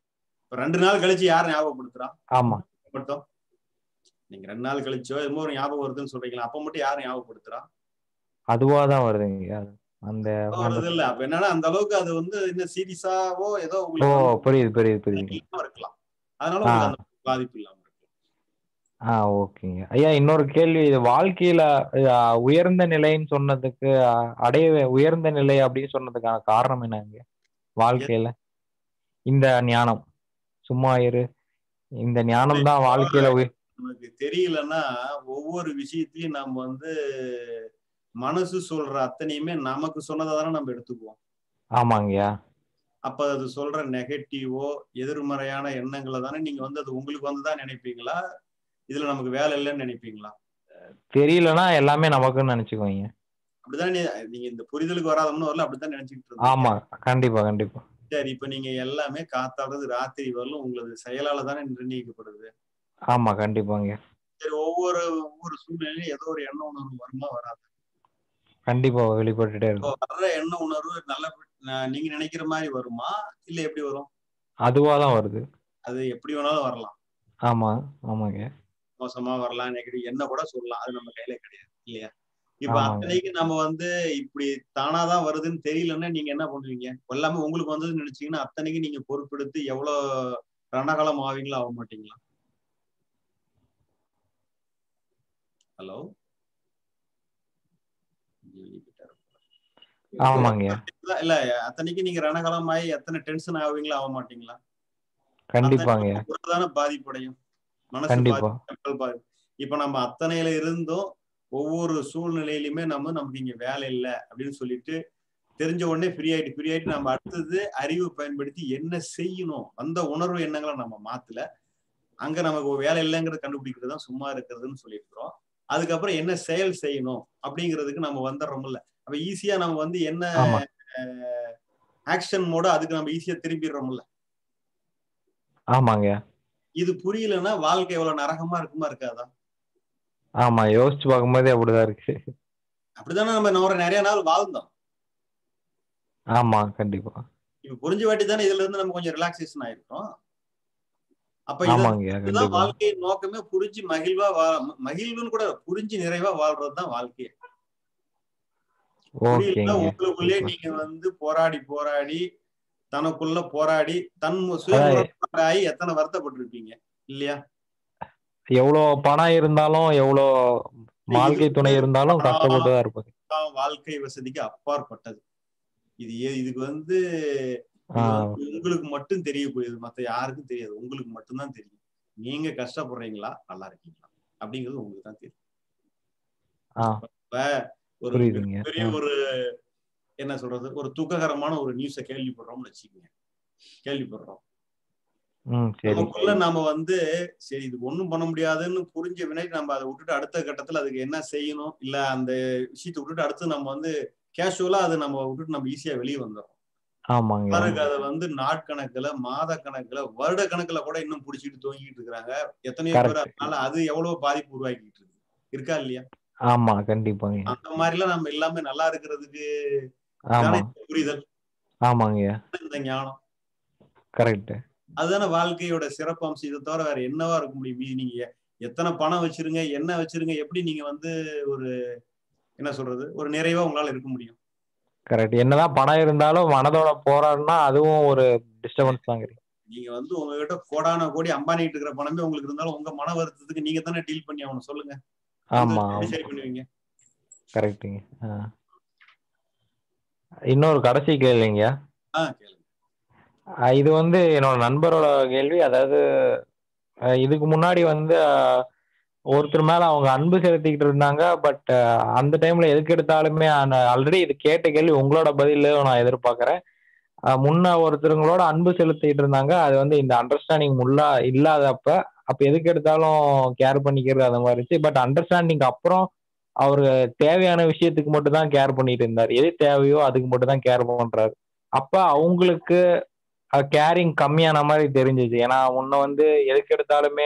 இப்ப ரெண்டு நாள் கழிச்சு யார் ஞாபகப்படுத்துறா ஆமா மட்டும் நீங்க ரெண்டு நாள் கழிச்சோ எதுவும் ஒரு ஞாபகம் வருதுன்னு சொல்றீங்களா அப்ப மட்டும் யார் ஞாபகப்படுத்துறா அதுவா தான் வருதுங்க அது. அந்த வருது இல்ல அப்ப என்னன்னா அந்த அளவுக்கு அது வந்து இன்னும் சீரியஸாவோ ஏதோ ஓ உங்களுக்கு வந்து புரியுது புரியுது புரியுது இல்லாம இருக்கலாம் அதனால ஆ. உங்களுக்கு அந்த பாதிப்பு இல்லாம இருக்கு ஆ ஓகேங்க ஐயா இன்னொரு கேள்வி இது வாழ்க்கையில அஹ், உயர்ந்த நிலைன்னு சொன்னதுக்கு அஹ், அடைய உயர்ந்த நிலை அப்படின்னு சொன்னதுக்கான காரணம் என்னங்க வாழ்க்கையில இந்த ஞானம் சும்மா இரு இந்த ஞானம் தான் வாழ்க்கையில உய- நமக்கு தெரியலன்னா ஒவ்வொரு விஷயத்தையும் நம்ம வந்து மனசு சொல்ற அத்தனையுமே நமக்கு சொன்னதை தானே நம்ம எடுத்துக்குவோம் ஆமாங்கய்யா அப்ப அது சொல்ற நெகட்டிவோ எதிர்மறையான எண்ணங்களை தானே நீங்க வந்து அது உங்களுக்கு வந்துதான் நினைப்பீங்களா இதுல நமக்கு வேலை இல்லைன்னு நினைப்பீங்களா தெரியலன்னா எல்லாமே நமக்குன்னு நினைச்சுக்கோங்க அப்படிதான் நீ- நீங்க இந்த புரிதலுக்கு வராதவன்னு வரல அப்படித்தான் நினைச்சுக்கிட்டு இருந்தீங்க ஆமா கண்டிப்பா கண்டிப்பா சரி இப்ப நீங்க எல்லாமே காத்தாடுறது ராத்திரி வரலும் உங்களது செயலால தானே நிர்ணயிக்கப்படுது ஆமா கண்டிப்பாங்க சரி ஒவ்வொரு ஒவ்வொரு சூழ்நிலையிலும் ஏதோ ஒரு எண்ண உணர்வு வருமா வராது கண்டிப்பா வெளிப்பட்டுட்டே இப்போ இருக்கும் வர்ற எண்ண உணர்வு நல்ல ந- நீங்க நினைக்கிற மாதிரி வருமா இல்ல எப்படி வரும் அதுவா தான் வருது அது எப்படி வேணாலும் வரலாம் ஆமா ஆமாங்க மோசமா வரலாம் நெகட்டிவ் என்ன கூட சொல்லலாம் அது நம்ம கையில கிடையாது இல்லையா இப்ப ஆமாங்க. அத்தனைக்கு நம்ம வந்து இப்படி தானாதான் வருதுன்னு தெரியலன்னா நீங்க என்ன பண்ணுவீங்க எல்லாமே உங்களுக்கு வந்ததுன்னு நினைச்சீங்கன்னா அத்தனைக்கு நீங்க பொறுப்பெடுத்து எவ்வளவு ரணகாலம் ஆவீங்களா ஆக மாட்டீங்களா ஹலோ ஆமாங்க இல்ல அத்தனைக்கு நீங்க ரணகாலம் ஆகி எத்தனை டென்ஷன் ஆவீங்களா ஆக மாட்டீங்களா கண்டிப்பாங்க தானே பாதிப்படையும் மனசு கண்டிப்பா. பாதிப்பு, மக்கள் பாதிப்பு இப்ப நம்ம அத்தனையில இருந்தும் ஒவ்வொரு சூழ்நிலையிலுமே நம்ம நமக்கு இங்க வேலை இல்லை அப்படின்னு சொல்லிட்டு தெரிஞ்ச உடனே ஃப்ரீ ஆயிட்டு ஃப்ரீ ஆயிட்டு நம்ம அடுத்தது அறிவு பயன்படுத்தி என்ன செய்யணும் அந்த உணர்வு எண்ணங்களை நம்ம மாத்தல அங்க நமக்கு ஒரு வேலை இல்லைங்கிறத கண்டுபிடிக்கிறது தான் சும்மா இருக்கிறதுன்னு சொல்லியிருக்கிறோம் அதுக்கப்புறம் என்ன செயல் செய்யணும் அப்படிங்கிறதுக்கு நம்ம வந்துடுறோம்ல அப்ப ஈஸியா நம்ம வந்து என்ன ஆமா. ஆக்ஷன் மோட அதுக்கு நம்ம ஈஸியா திரும்பிடுறோம்ல ஆமாங்க இது புரியலன்னா வாழ்க்கை எவ்வளவு நரகமா இருக்குமா இருக்காதா ஆமா யோசிச்சு பார்க்கும்போதே அப்படிதான் இருக்கு அப்படித்தானே நம்ம நம்ம நிறைய நாள் வாழ்ந்தோம் ஆமா கண்டிப்பா இப்ப புரிஞ்ச வாட்டி தானே இதுல இருந்து நம்ம கொஞ்சம் ரிலாக்ஸேஷன் ஆயிருக்கோம் அப்ப இது- ஆமாங்க இதுதான் கண்டிப்பா வாழ்க்கையின் நோக்கமே புரிஞ்சு மகிழ்வா வா ம- மகிழ்வுன்னு கூட புரிஞ்சு நிறைவா வாழ்றதுதான் வாழ்க்கை புரியல ஓகேங்க உங்களுக்குள்ளே சூப்பர். நீங்க வந்து போராடி போராடி தனக்குள்ள போராடி தன் மு- அதான் சுயமுறை எத்தனை வருத்தப்பட்டிருப்பீங்க இல்லையா எவ்வளோ பணம் இருந்தாலும் எவ்வளோ வாழ்க்கை துணை இருந்தாலும் பணம், கஷ்டப்பட்டு தான் இருப்பாங்க எல்லாம் வாழ்க்கை வசதிக்கு அப்பாற்பட்டது இது ஏ- இதுக்கு வந்து இது ஆ வந்து உங்களுக்கு மட்டும் தெரியக்கூடியது மத்த யாருக்கும் தெரியாது உங்களுக்கு மட்டும்தான் தெரியும் நீங்க கஷ்டப்படுறீங்களா நல்லா இருக்கீங்களா அப்படிங்கிறது உங்களுக்கு தான் தெரியும் ஆ இப்ப ஒரு புரியுதுங்க பெரிய ஆ, ஒரு என்ன சொல்றது ஒரு துக்ககரமான ஒரு நியூஸை கேள்விப்படுறோம்னு வச்சுக்கோங்க கேள்விப்படுறோம் ம் சரி நமக்குள்ள நாம வந்து சரி இது ஒண்ணும் பண்ண முடியாதுன்னு புரிஞ்ச வினை நம்ம அதை விட்டுட்டு அடுத்த கட்டத்துல அதுக்கு என்ன செய்யணும் இல்ல அந்த விஷயத்தை விட்டுட்டு அடுத்து நம்ம வந்து கேஷுவலா அதை நம்ம விட்டுட்டு நம்ம ஈஸியா வெளியே வந்துடுறோம் ஆமாங்க பாருங்க அதை வந்து நாட்கணக்குல மாத கணக்குல வருட கணக்குல கூட இன்னும் புடிச்சிட்டு தூங்கிட்டு இருக்கிறாங்க எத்தனையோ பேர் Correct. அதனால அது எவ்வளவு பாதிப்பு உருவாக்கிட்டு இருக்கு இருக்கா இல்லையா ஆமா கண்டிப்பாங்க அந்த மாதிரி எல்லாம் நம்ம எல்லாமே நல்லா இருக்கிறதுக்கு ஆமா தானே இந்த புரிதல் ஆமாங்க இந்த ஞானம் கரெக்ட் அதுதானே வாழ்க்கையோட சிறப்பு அம்சம் இதை தவிர வேற என்னவா இருக்க முடியும் மீதி நீங்க எத்தனை பணம் வச்சிருங்க என்ன வச்சிருங்க எப்படி நீங்க வந்து ஒரு என்ன சொல்றது ஒரு நிறைவா உங்களால இருக்க முடியும் கரெக்ட் என்னதான் பணம் இருந்தாலும் மனதோட போராடினா அதுவும் ஒரு டிஸ்டர்பன்ஸ் தாங்க நீங்க வந்து உங்ககிட்ட கோடான கோடி அம்பானிட்டு இருக்கிற பணமே உங்களுக்கு இருந்தாலும் உங்க மன வருத்தத்துக்கு நீங்க தானே டீல் பண்ணி அவனை சொல்லுங்க ஆமா வந்து எப்படி ஆமா சரி பண்ணுவீங்க கரெக்டுங்க ஆ இன்னொரு கடைசி கேள்விங்க ஆ கேளுங்க அஹ் இது வந்து என்னோட நண்பரோட கேள்வி அதாவது அஹ் இதுக்கு முன்னாடி வந்து அஹ், ஒருத்தர் மேல அவங்க அன்பு செலுத்திக்கிட்டு இருந்தாங்க பட் அந்த டைம்ல எதுக்கு எடுத்தாலுமே ஆல்ரெடி இது கேட்ட கேள்வி உங்களோட பதில நான் எதிர்பார்க்கறேன் அஹ், முன்ன ஒருத்தருங்களோட அன்பு செலுத்திட்டு இருந்தாங்க அது வந்து இந்த அண்டர்ஸ்டாண்டிங் முல்லா இல்லாதப்ப அப்ப எதுக்கு எடுத்தாலும் கேர் பண்ணிக்கிறது அந்த மாதிரி இருந்துச்சு பட் அண்டர்ஸ்டாண்டிங் அப்புறம் அவரு தேவையான விஷயத்துக்கு மட்டும் தான் கேர் பண்ணிட்டு இருந்தார் எது தேவையோ அதுக்கு மட்டும் தான் கேர் பண்றாரு அப்ப அவங்களுக்கு கேரிங் கம்மியான மாதிரி தெரிஞ்சுச்சு ஏன்னா முன்ன வந்து எதுக்கு எடுத்தாலுமே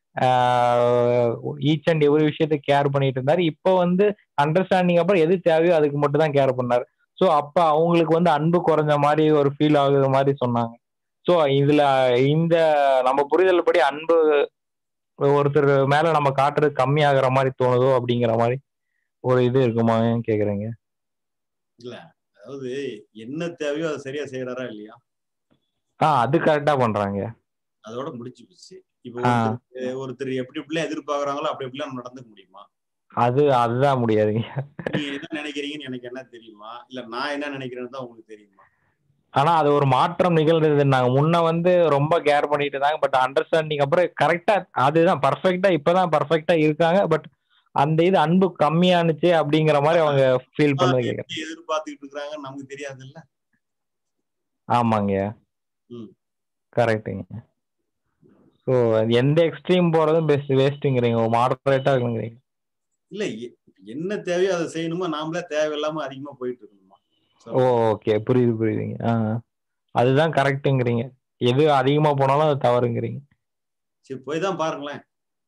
ஈச் அண்ட் எவ்ரி விஷயத்துக்கு கேர் பண்ணிட்டு இருந்தாரு இப்போ வந்து அண்டர்ஸ்டாண்டிங் அப்புறம் எது தேவையோ அதுக்கு மட்டும் தான் கேர் பண்ணாரு ஸோ அப்ப அவங்களுக்கு வந்து அன்பு குறைஞ்ச மாதிரி ஒரு ஃபீல் ஆகுது மாதிரி சொன்னாங்க ஸோ இதுல இந்த நம்ம புரிதல் படி அன்பு ஒருத்தர் மேல நம்ம காட்டுறது கம்மியாகிற மாதிரி தோணுதோ அப்படிங்கிற மாதிரி ஒரு இது இருக்குமா கேக்குறீங்க இல்ல அதாவது என்ன தேவையோ அதை சரியா செய்யறாரா இல்லையா ஆ அது கரெக்டா பண்றாங்க அதோட முடிச்சு போச்சு இப்போ ஆ. ஒருத்தர் ஒருத்தர் எப்படி எப்படிலாம் எதிர்பார்க்கறாங்களோ அப்படி எப்படிலாம் நடந்துக்க முடியுமா அது அதுதான் முடியாதுங்க நீங்க என்ன நினைக்கிறீங்கன்னு எனக்கு என்ன தெரியுமா இல்ல நான் என்ன நினைக்கிறேன்னு தான் உங்களுக்கு தெரியுமா ஆனா அது ஒரு மாற்றம் நிகழ்ந்தது நாங்க முன்ன வந்து ரொம்ப கேர் பண்ணிட்டு இருந்தாங்க பட் அண்டர்ஸ்டாண்டிங் அப்புறம் கரெக்டா அதுதான் பர்ஃபெக்டா இப்பதான் பர்ஃபெக்டா இருக்காங்க பட் அந்த இது அன்பு கம்மியானுச்சு அப்படிங்கிற மாதிரி அவங்க ஃபீல் பண்ணது கேக்குறேன் எப்படி எதிர்பார்த்துக்கிட்டு இருக்கிறாங்கன்னு நமக்கு தெரியாதுல்ல ஆமாங்க ம். கரெக்டுங்க ஸோ எந்த எக்ஸ்ட்ரீம் போறதும் பெஸ்ட் வேஸ்ட்டுங்கிறீங்க மாடரேட்டா இருக்குங்கிறீங்க இல்ல எ- என்ன தேவையோ அதை செய்யணுமா நாமளே தேவையில்லாம அதிகமா போயிட்டு இருக்கணுமா ஓ ஓகே புரியுது புரியுதுங்க ஆ அதுதான் கரெக்ட்டுங்கிறீங்க எது அதிகமா போனாலும் அது தவறுங்கிறீங்க சரி போய் தான் பாருங்களேன்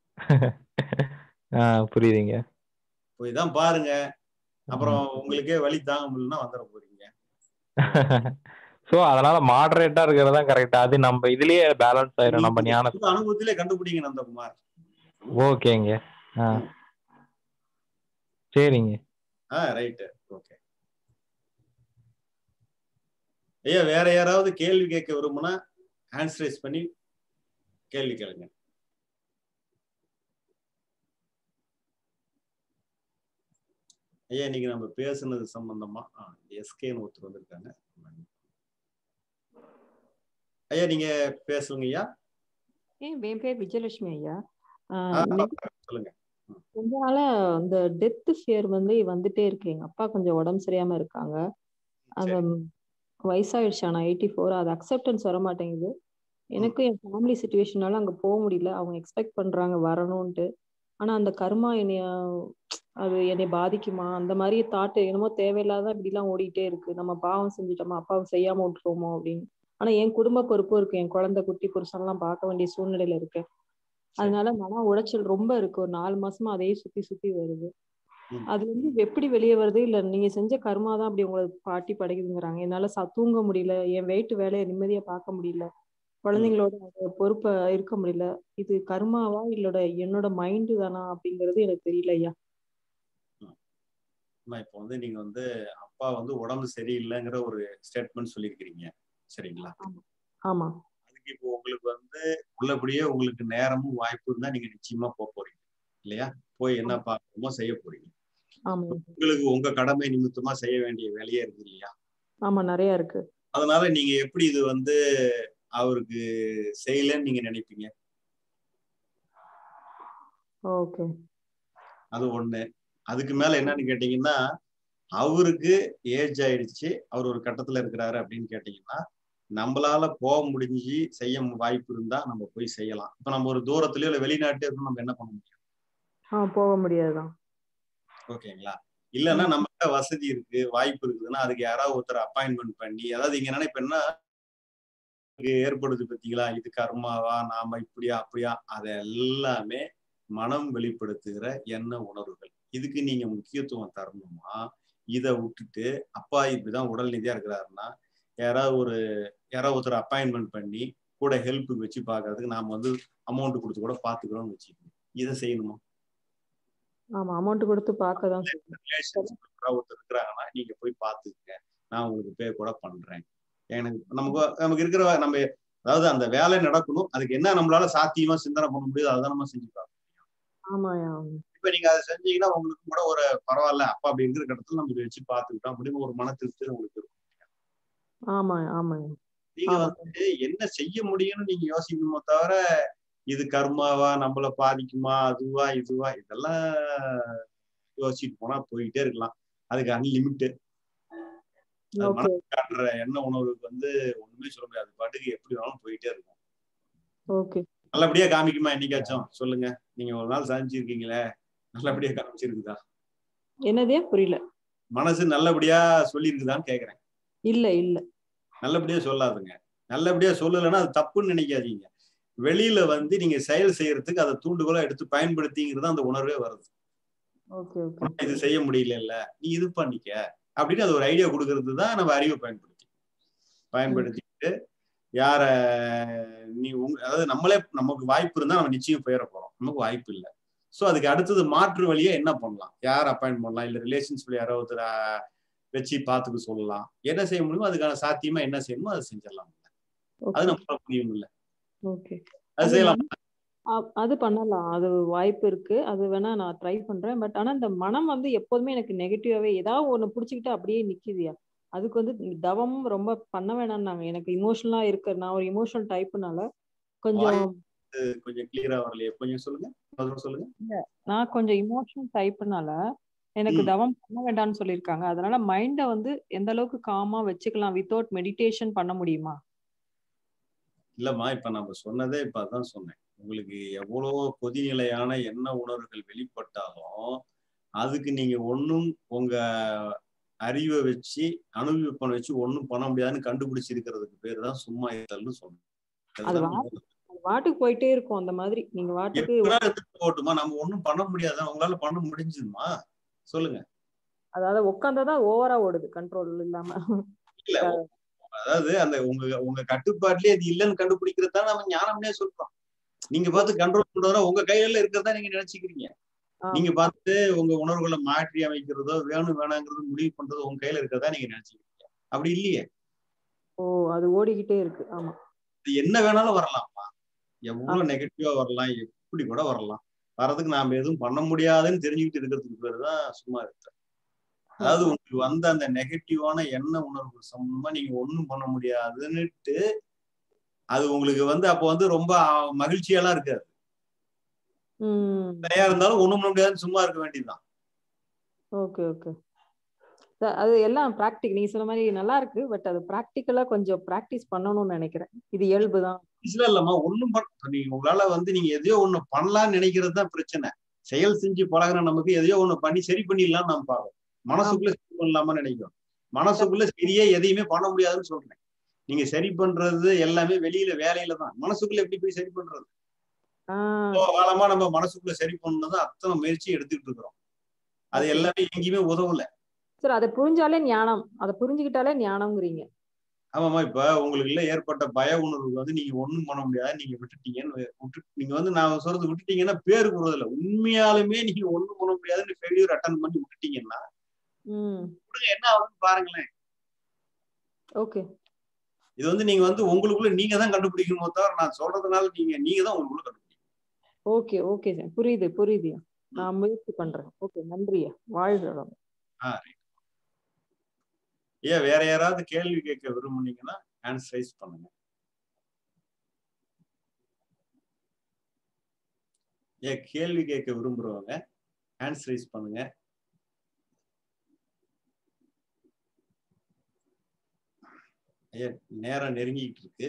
ஆ புரியுதுங்க போய் தான் பாருங்க அப்புறம் உங்களுக்கே வழி தாங்க முடியலன்னா வந்துட போறீங்க ஸோ அதனால மாடரேட்டா இருக்கிறது தான் கரெக்ட் அது நம்ம இதுலயே பேலன்ஸ் ஆயிரும் நம்ம நீங்க ஞான உங்க அனுபவத்திலே கண்டுபிடிங்க நந்தகுமார் ஓகேங்க ஆ சரிங்க ஆ ரைட்டு ஓகே ஐயா வேற யாராவது கேள்வி கேட்க விரும்புனா ஹேண்ட்ஸ் ரைஸ் பண்ணி கேள்வி கேளுங்க ஐயா இன்னைக்கு நம்ம பேசுனது சம்பந்தமா எஸ்கேன்னு ஒருத்தர் வந்திருக்காங்க ஐயா நீங்க பேசுங்க ஐயா ஏன் என் பேர் விஜயலட்சுமி ஐயா ஆஹ் ஆ, இன்னைக்கு சொல்லுங்க கொஞ்ச நாளா அந்த டெத் ஃபியர் வந்து வந்துட்டே இருக்கு எங்க அப்பா கொஞ்சம் உடம்பு சரியாம இருக்காங்க அந்த வயசாயிடுச்சு ஆனா எயிட்டி ஃபோர் அது அக்செப்டன்ஸ் வர மாட்டேங்குது எனக்கும் என் ஃபேமிலி சுச்சுவேஷனால அங்க போக முடியல அவங்க எக்ஸ்பெக்ட் பண்றாங்க வரணும்ட்டு ஆனா அந்த கர்மா என்னைய அது என்னை பாதிக்குமா அந்த மாதிரி தாட் என்னமோ தேவையில்லாத இப்படிலாம் ஓடிட்டே இருக்கு நம்ம பாவம் செஞ்சுட்டோமா அப்பாவை செய்யாம விட்டுருவோமோ அப்படின்னு ஆனா என் குடும்ப பொறுப்பும் இருக்கு என் குழந்தை குட்டி புருஷன்லாம் பார்க்க வேண்டிய சூழ்நிலையில இருக்கேன் அதனால மன உளைச்சல் ரொம்ப இருக்கு ஒரு நாலு மாசமா அதையே சுத்தி சுத்தி வருது ம். அது வந்து எப்படி வெளியே வருது இல்ல நீங்க செஞ்ச கர்மா தான் அப்படி உங்களை பாட்டி படைக்குதுங்கிறாங்க என்னால ச தூங்க முடியல என் வெயிட் வேலையை நிம்மதியா பார்க்க முடியல குழந்தைங்களோட அந்த பொறுப்பை இருக்க முடியல இது கர்மாவா இல்லோட என்னோட மைண்டு தானா அப்படிங்கிறது எனக்கு தெரியல ஐயா அம்மா, இப்போ வந்து நீங்க வந்து அப்பா வந்து உடம்பு சரியில்லைங்கிற ஒரு ஸ்டேட்மெண்ட் சொல்லியிருக்கிறீங்க சரிங்களா ஆமா அதுக்கு இப்போ உங்களுக்கு வந்து உள்ளபடியே உங்களுக்கு நேரமும் வாய்ப்பு இருந்தா நீங்க நிச்சயமா போக போறீங்க இல்லையா போய் என்ன பார்க்கணுமோ செய்ய போறீங்க ஆமா உங்களுக்கு உங்க கடமை நிமித்தமா செய்ய வேண்டிய வேலையே இருக்கு இல்லையா ஆமா நிறைய இருக்கு அதனால நீங்க எப்படி இது வந்து அவருக்கு செய்யலன்னு நீங்க நினைப்பீங்க ஓகே அது ஒண்ணு அதுக்கு மேல என்னன்னு கேட்டீங்கன்னா அவருக்கு ஏஜ் ஆயிடுச்சு அவர் ஒரு கட்டத்துல இருக்கிறாரு அப்படின்னு கேட்டீங்கன்னா நம்மளால போக முடிஞ்சு செய்ய வாய்ப்பு இருந்தா நம்ம போய் செய்யலாம் இப்ப நம்ம ஒரு தூரத்துலயோ இல்ல வெளிநாட்டுலயோ இருக்கோம் நம்ம என்ன பண்ண முடியும் ஆஹ் போக முடியாதுதான் ஓகேங்களா இல்லைன்னா நம்ம வசதி இருக்கு வாய்ப்பு இருக்குதுன்னா அதுக்கு யாராவது ஒருத்தர் அப்பாயின்மெண்ட் பண்ணி அதாவது இங்க என்னன்னா இப்ப என்ன இங்க ஏற்படுது பார்த்தீங்களா இது கர்மாவா நாம இப்படியா அப்படியா அது எல்லாமே மனம் வெளிப்படுத்துகிற எண்ண உணர்வுகள் இதுக்கு நீங்க முக்கியத்துவம் தரணுமா இதை விட்டுட்டு அப்பா இப்படிதான் உடல் நிதியா இருக்கிறாருன்னா யாராவது ஒரு யாராவது ஒருத்தர் அப்பாயின்மெண்ட் பண்ணி கூட ஹெல்ப்புக்கு வச்சு பார்க்கறதுக்கு நாம வந்து அமௌண்ட் கொடுத்து கூட பார்த்துக்கிறோம்னு வச்சுக்கோங்க இதை செய்யணுமா ஆமா அமௌண்ட் கொடுத்து பார்க்க தான் ரிலேஷன்ஷிப் ஒருத்தர் இருக்கிறாங்கன்னா நீங்க போய் பார்த்துக்கங்க நான் உங்களுக்கு பே கூட பண்றேன் எனக்கு நமக்கு நமக்கு இருக்கிற நம்ம அதாவது அந்த வேலை நடக்கணும் அதுக்கு என்ன நம்மளால சாத்தியமா சிந்தனை பண்ண முடியுது அதை நம்ம செஞ்சு பார்க்கணும் ஆமாயா இப்ப நீங்க அதை செஞ்சீங்கன்னா உங்களுக்கு கூட ஒரு பரவாயில்ல அப்பா அப்படி இருக்கிற இடத்துல நம்ம இதை வச்சு பார்த்துக்கிட்டோம் அப்படின்னு ஒரு மன திருப்தி உங்களுக்கு இருக்கும் ஆமா ஆமாங்க நீங்க வந்து என்ன செய்ய முடியும்னு நீங்க யோசிக்கணுமோ தவிர இது கர்மாவா நம்மள பாதிக்குமா அதுவா இதுவா இதெல்லாம் யோசிச்சுட்டு போனா போயிட்டே இருக்கலாம் அதுக்கு அன்லிமிட்டு மனசு காட்டுற எண்ண உணர்வுக்கு வந்து ஒண்ணுமே சொல்ல முடியாது அது பாட்டுக்கு எப்படி வேணாலும் போயிட்டே இருக்கும் ஓகே நல்லபடியா காமிக்குமா என்னைக்காச்சும் சொல்லுங்க நீங்க ஒரு நாள் சாதிச்சிருக்கீங்களே நல்லபடியா காமிச்சிருக்குதா என்னதே புரியல மனசு நல்லபடியா சொல்லியிருக்குதான்னு கேக்குறேன் இல்ல இல்ல நல்லபடியா சொல்லாதுங்க நல்லபடியா சொல்லலைன்னா அது தப்புன்னு நினைக்காதீங்க வெளியில வந்து நீங்க செயல் செய்யறதுக்கு அதை தூண்டுகோலா எடுத்து பயன்படுத்திங்கிறது அந்த உணர்வே வருது ஓகே ஓகே உனக்கு இது செய்ய முடியல இல்ல நீ இது பண்ணிக்க அப்படின்னு அது ஒரு ஐடியா கொடுக்கறது தான் நம்ம அறிவை பயன்படுத்தி பயன்படுத்திட்டு யார நீ உங்க அதாவது நம்மளே நமக்கு வாய்ப்பு இருந்தா நம்ம நிச்சயம் போயிட போறோம் நமக்கு வாய்ப்பு இல்லை ஸோ அதுக்கு அடுத்தது மாற்று வழியை என்ன பண்ணலாம் யார் அப்பாயின்ட் பண்ணலாம் இல்ல ரிலேஷன்ஷிப்ல யாரோ ஒருத்தர வச்சு பார்த்துக்க சொல்லலாம் என்ன செய்ய முடியுமோ அதுக்கான சாத்தியமா என்ன செய்யணுமோ அதை செஞ்சிடலாம் அது நம்ம புரியும் இல்ல ஓகே அது செய்யலாம் அது பண்ணலாம் அது வாய்ப்பு இருக்கு அது வேணா நான் ட்ரை பண்றேன் பட் ஆனா இந்த மனம் வந்து எப்போதுமே எனக்கு நெகட்டிவாவே ஏதாவது ஒண்ணு புடிச்சுக்கிட்டு அப்படியே நிக்குதுயா அதுக்கு வந்து தவம் ரொம்ப பண்ண வேணாம்னாங்க எனக்கு இமோஷனலா இருக்கு நான் ஒரு இமோஷனல் டைப்னால கொஞ்சம் கொஞ்சம் கிளியரா வரலையே கொஞ்சம் சொல்லுங்க முதல்ல சொல்லுங்க இல்ல நான் கொஞ்சம் இமோஷனல் டைப்னால எனக்கு தவம் பண்ண வேண்டாம்னு சொல்லியிருக்காங்க அதனால மைண்ட வந்து எந்த அளவுக்கு காமா வச்சுக்கலாம் வித்தவுட் மெடிடேஷன் பண்ண முடியுமா இல்லம்மா இப்ப நம்ம சொன்னதே இப்ப அதான் சொன்னேன் உங்களுக்கு எவ்வளவு கொதிநிலையான என்ன உணர்வுகள் வெளிப்பட்டாலும் அதுக்கு நீங்க ஒன்னும் உங்க அறிவை வச்சு அனுபவிப்பனை வச்சு ஒன்னும் பண்ண முடியாதுன்னு கண்டுபிடிச்சிருக்கிறதுக்கு பேர் தான் சும்மா இருத்தல்னு சொன்னேன் வாட்டுக்கு போயிட்டே இருக்கும் அந்த மாதிரி நீங்க வாட்டுக்கு போட்டுமா நம்ம ஒன்னும் பண்ண முடியாது உங்களால பண்ண முடிஞ்சுதுமா சொல்லுங்க அதாவது உட்காந்தாதான் ஓவரா ஓடுது கண்ட்ரோல் இல்லாம இல்ல அதாவது அந்த உங்க உங்க கட்டுப்பாட்டுலயே அது இல்லைன்னு கண்டுபிடிக்கிறது தான் நம்ம ஞானம்னே சொல்றோம் நீங்க பார்த்து கண்ட்ரோல் பண்றதா உங்க கையில இருக்கிறதா நீங்க நினைச்சுக்கிறீங்க நீங்க பார்த்து உங்க உணர்வுகளை மாற்றி அமைக்கிறதோ வேணும் வேணாங்கிறது முடிவு பண்றதோ உங்க கையில இருக்கிறதா நீங்க நினைச்சுக்கிறீங்க அப்படி இல்லையே ஓ அது ஓடிக்கிட்டே இருக்கு ஆமா என்ன வேணாலும் வரலாம்ப்பா எவ்வளவு நெகட்டிவா வரலாம் எப்படி கூட வரலாம் வர்றதுக்கு நாம எதுவும் பண்ண முடியாதுன்னு தெரிஞ்சுக்கிட்டு இருக்கிறதுக்கு பேர் தான் சும்மா இருக்க அதாவது உங்களுக்கு வந்த அந்த நெகட்டிவான எண்ண உணர்வு சம்பந்தமா நீங்க ஒண்ணும் பண்ண முடியாதுன்னுட்டு அது உங்களுக்கு வந்து அப்போ வந்து ரொம்ப மகிழ்ச்சியெல்லாம் இருக்காது தனியா இருந்தாலும் ஒண்ணும் பண்ண முடியாதுன்னு சும்மா இருக்க வேண்டியதுதான் ஓகே ஓகே அது எல்லாம் ப்ராக்டிக் நீங்க சொன்ன மாதிரி நல்லா இருக்கு பட் அது ப்ராக்டிக்கலா கொஞ்சம் ப்ராக்டிஸ் பண்ணணும்னு நினைக்கிறேன் இது இயல்பு தான் இல்ல இல்லம்மா ஒண்ணும் நீங்க உங்களால வந்து நீங்க எதையோ ஒண்ணு பண்ணலாம்னு நினைக்கிறது தான் பிரச்சனை செயல் செஞ்சு பழகின நமக்கு எதையோ ஒண்ணு பண்ணி சரி பண்ணிடலாம் நம்ம பார்க்கணும் மனசுக்குள்ள சரி பண்ணலாமா நினைக்கிறோம் மனசுக்குள்ள சரியே எதையுமே பண்ண முடியாதுன்னு சொல்றேன் நீங்க சரி பண்றது எல்லாமே வெளியில வேலையில தான் மனசுக்குள்ள எப்படி போய் சரி பண்றது காலமா நம்ம மனசுக்குள்ள சரி பண்ணதான் அத்தனை முயற்சி எடுத்துக்கிட்டு இருக்கிறோம் அது எல்லாமே எங்கேயுமே உதவல சார் அதை புரிஞ்சாலே ஞானம் அதை புரிஞ்சுக்கிட்டாலே ஞானம்ங்கிறீங்க ஆமாமா இப்ப உங்களுக்கு ஏற்பட்ட பய உணர்வு வந்து நீங்க ஒண்ணும் பண்ண முடியாது நீங்க விட்டுட்டீங்கன்னு விட்டு நீங்க வந்து நான் சொல்றது விட்டுட்டீங்கன்னா பேரு கூடுறதில்ல உண்மையாலுமே நீங்க ஒண்ணும் பண்ண முடியாதுன்னு ஃபெயிலியர் அட்டன் பண்ணி விட்டுட்டீங்கன்னா என்ன ஆகுதுன்னு பாருங்களேன் ஓகே இது வந்து நீங்க வந்து உங்களுக்குள்ள நீங்க தான் கண்டுபிடிக்கணுமோ தவிர நான் சொல்றதுனால நீங்க நீங்க தான் உங்களுக்குள்ள கண்டுபிடிக்கணும் ஓகே ஓகே சார் புரியுது புரியுது நான் முயற்சி பண்றேன் ஓகே நன்றியா வாழ்கிறோம் ஆ ஏன் வேற யாராவது கேள்வி கேட்க விரும்புனீங்கன்னா ஹேண்ட்ஸ் ரைஸ் பண்ணுங்க ஏன் கேள்வி கேட்க விரும்புறவங்க ஹேண்ட்ஸ் ரைஸ் பண்ணுங்க ஐயா நேரம் நெருங்கிட்டு இருக்கு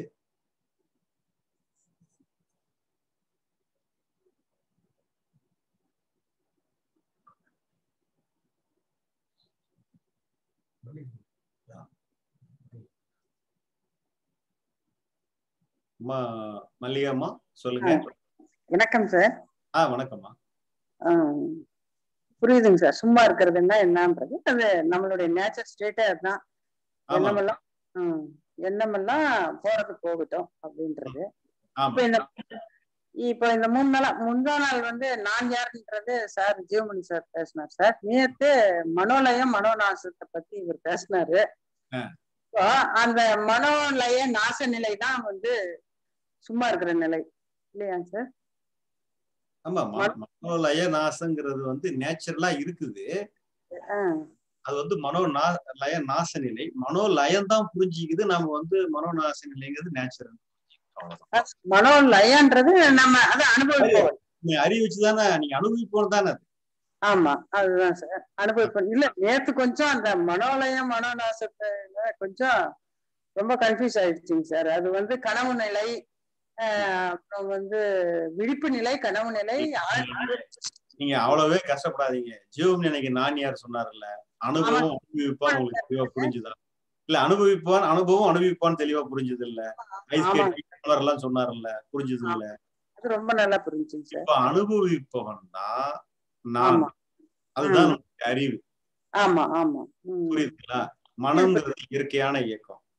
அம்மா மல்லிகாம்மா சொல்லுங்க வணக்கம் சார் ஆ வணக்கம்மா புரியுதுங்க சார் சும்மா இருக்கிறதுன்னா என்னன்றது அது நம்மளுடைய நேச்சர் ஸ்டேட்டே அதுதான் எண்ணமெல்லாம் ஹம் எண்ணமெல்லாம் போறது போகட்டும் அப்படின்றது இப்ப இந்த இப்ப இந்த மூணு நாளா முந்தா நாள் வந்து நான் யாருன்றது சார் ஜீவமணி சார் பேசினார் சார் நேத்து மனோலயம் மனோநாசத்தை பத்தி இவர் பேசினாரு அந்த மனோலய நாச நிலை தான் வந்து சும்மா இருக்கிற நிலை இல்லையாங்க சார் ஆமா மனோலய நாசங்கிறது வந்து நேச்சுரலா இருக்குது அது வந்து மனோ நா லய நாச நிலை மனோலயம் தான் புரிஞ்சுக்குது நம்ம வந்து மனோநாச நிலைங்கிறது நேச்சுரல் மனோலயன்றது நம்ம அதை அனுபவிப்போம் நீ அறிவு வச்சுதானே நீங்க அனுபவிப்போம் தானே அது ஆமா அதுதான் சார் அனுபவிப்போம் இல்ல நேத்து கொஞ்சம் அந்த மனோலயம் மனோநாசத்தை கொஞ்சம் ரொம்ப கன்ஃபியூஸ் ஆயிடுச்சுங்க சார் அது வந்து கனவு நிலை அப்புறம் வந்து விழிப்பு நிலை கனவு நிலை நீங்க அவ்வளவே கஷ்டப்படாதீங்க ஜீவம் நினைக்க நான் யார் சொன்னார்ல அனுபவம் அனுபவிப்பான் உங்களுக்கு தெளிவா புரிஞ்சுதா இல்ல அனுபவிப்பான் அனுபவம் அனுபவிப்பான் தெளிவா புரிஞ்சது இல்ல ஐஸ் எல்லாம் சொன்னார்ல புரிஞ்சது இல்ல ரொம்ப நல்லா புரிஞ்சுங்க சார் இப்ப அனுபவிப்பவன் தான் நான் அதுதான் அறிவு ஆமா ஆமா புரியுதுங்களா மனம்ங்கிறது இயற்கையான இயக்கம்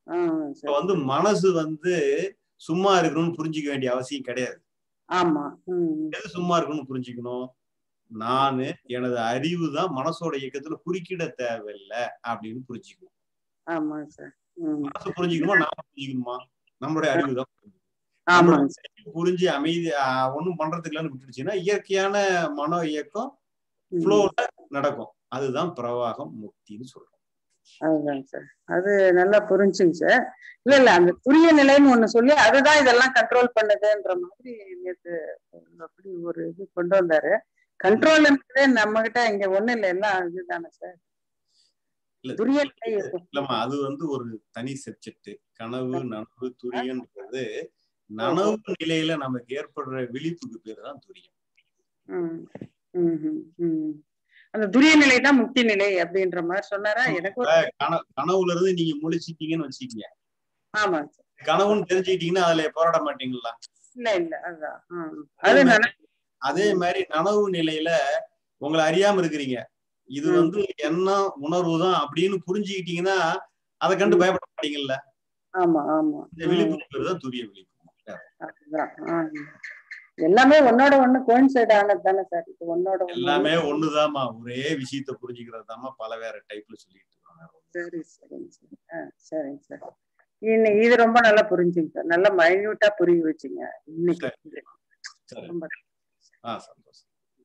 இப்ப வந்து மனசு வந்து சும்மா இருக்கணும்னு புரிஞ்சுக்க வேண்டிய அவசியம் கிடையாது ஆமா ம் எது சும்மா இருக்கணும்னு புரிஞ்சுக்கணும் நானு எனது அறிவு தான் மனசோட இயக்கத்துல குறுக்கிட தேவையில்லை அப்படின்னு புரிஞ்சுக்கணும் ஆமா சார் ம் மனசு புரிஞ்சுக்கணுமா நாம புரிஞ்சுக்கணுமா நம்மளுடைய அறிவு தான் ஆமாங்க சார் புரிஞ்சு அமைதி ஆஹ் ஒண்ணும் பண்றதுக்கு இல்லைன்னு விட்டுடுச்சுன்னா இயற்கையான மனோ இயக்கம் ஃப்ளோல நடக்கும் அதுதான் பிரவாகம் முக்தின்னு சொல்றோம் அதுதாங்க சார் அது நல்லா புரிஞ்சுங்க சார் இல்ல இல்ல அந்த துரிய நிலைன்னு ஒண்ணு சொல்லி அதுதான் இதெல்லாம் கண்ட்ரோல் பண்ணுதுன்ற மாதிரி நேத்து அப்படி ஒரு இது கொண்டு வந்தாரு கண்ட்ரோல்ன்றதே நம்ம கிட்ட இங்க ஒண்ணு இல்ல எல்லாம் இதுதானே சார் இல்ல துரிய நிலை இல்லம்மா அது வந்து ஒரு தனி சப்ஜெக்ட் கனவு நனவு துரியன்றது நனவு நிலையில நமக்கு ஏற்படுற விழிப்புக்கு பேர் தான் துரியம் ம், ம், ம், ம். அந்த துரிய நிலை தான் முக்தி நிலை அப்படின்ற மாதிரி சொன்னாரா எனக்கு ஒரு இப்ப கன- கனவுல இருந்து நீங்க முழிச்சிட்டீங்கன்னு வச்சுக்கீங்க ஆமா சார் கனவுன்னு தெரிஞ்சுக்கிட்டீங்கன்னா அதுல போராட மாட்டீங்களா இல்ல இல்ல அதுதான் ம். அது நல்ல அதே மாதிரி நனவு நிலையில உங்களை அறியாம இருக்கிறீங்க இது வந்து எண்ணம் உணர்வு தான் அப்படின்னு புரிஞ்சுக்கிட்டீங்கன்னா அதை கண்டு பயப்பட மாட்டீங்கல்ல ஆமா ஆமா இந்த விழிப்புக்கு பேர் தான் துரிய விழிப்பு அதுதான் ஆ. எல்லாமே ஒன்னோட ஒண்ணு கோயின்சைட் ஆனது தானே சார் இது ஒன்னோட ஒண்ணு எல்லாமே ஒண்ணுதாம்மா ஒரே விஷயத்த புரிஞ்சுக்கிறது தாம்மா பல வேற டைப்ல சொல்லிட்டு இருக்காங்க சரி சரிங்க சார் ஆ சரிங்க சார் இன்னைக்கு இது ரொம்ப நல்லா புரிஞ்சுங்க சார் நல்லா மைன்யூட்டா புரிய வச்சுங்க இன்னைக்கு சரி ரொம்ப ஆ சந்தோஷம்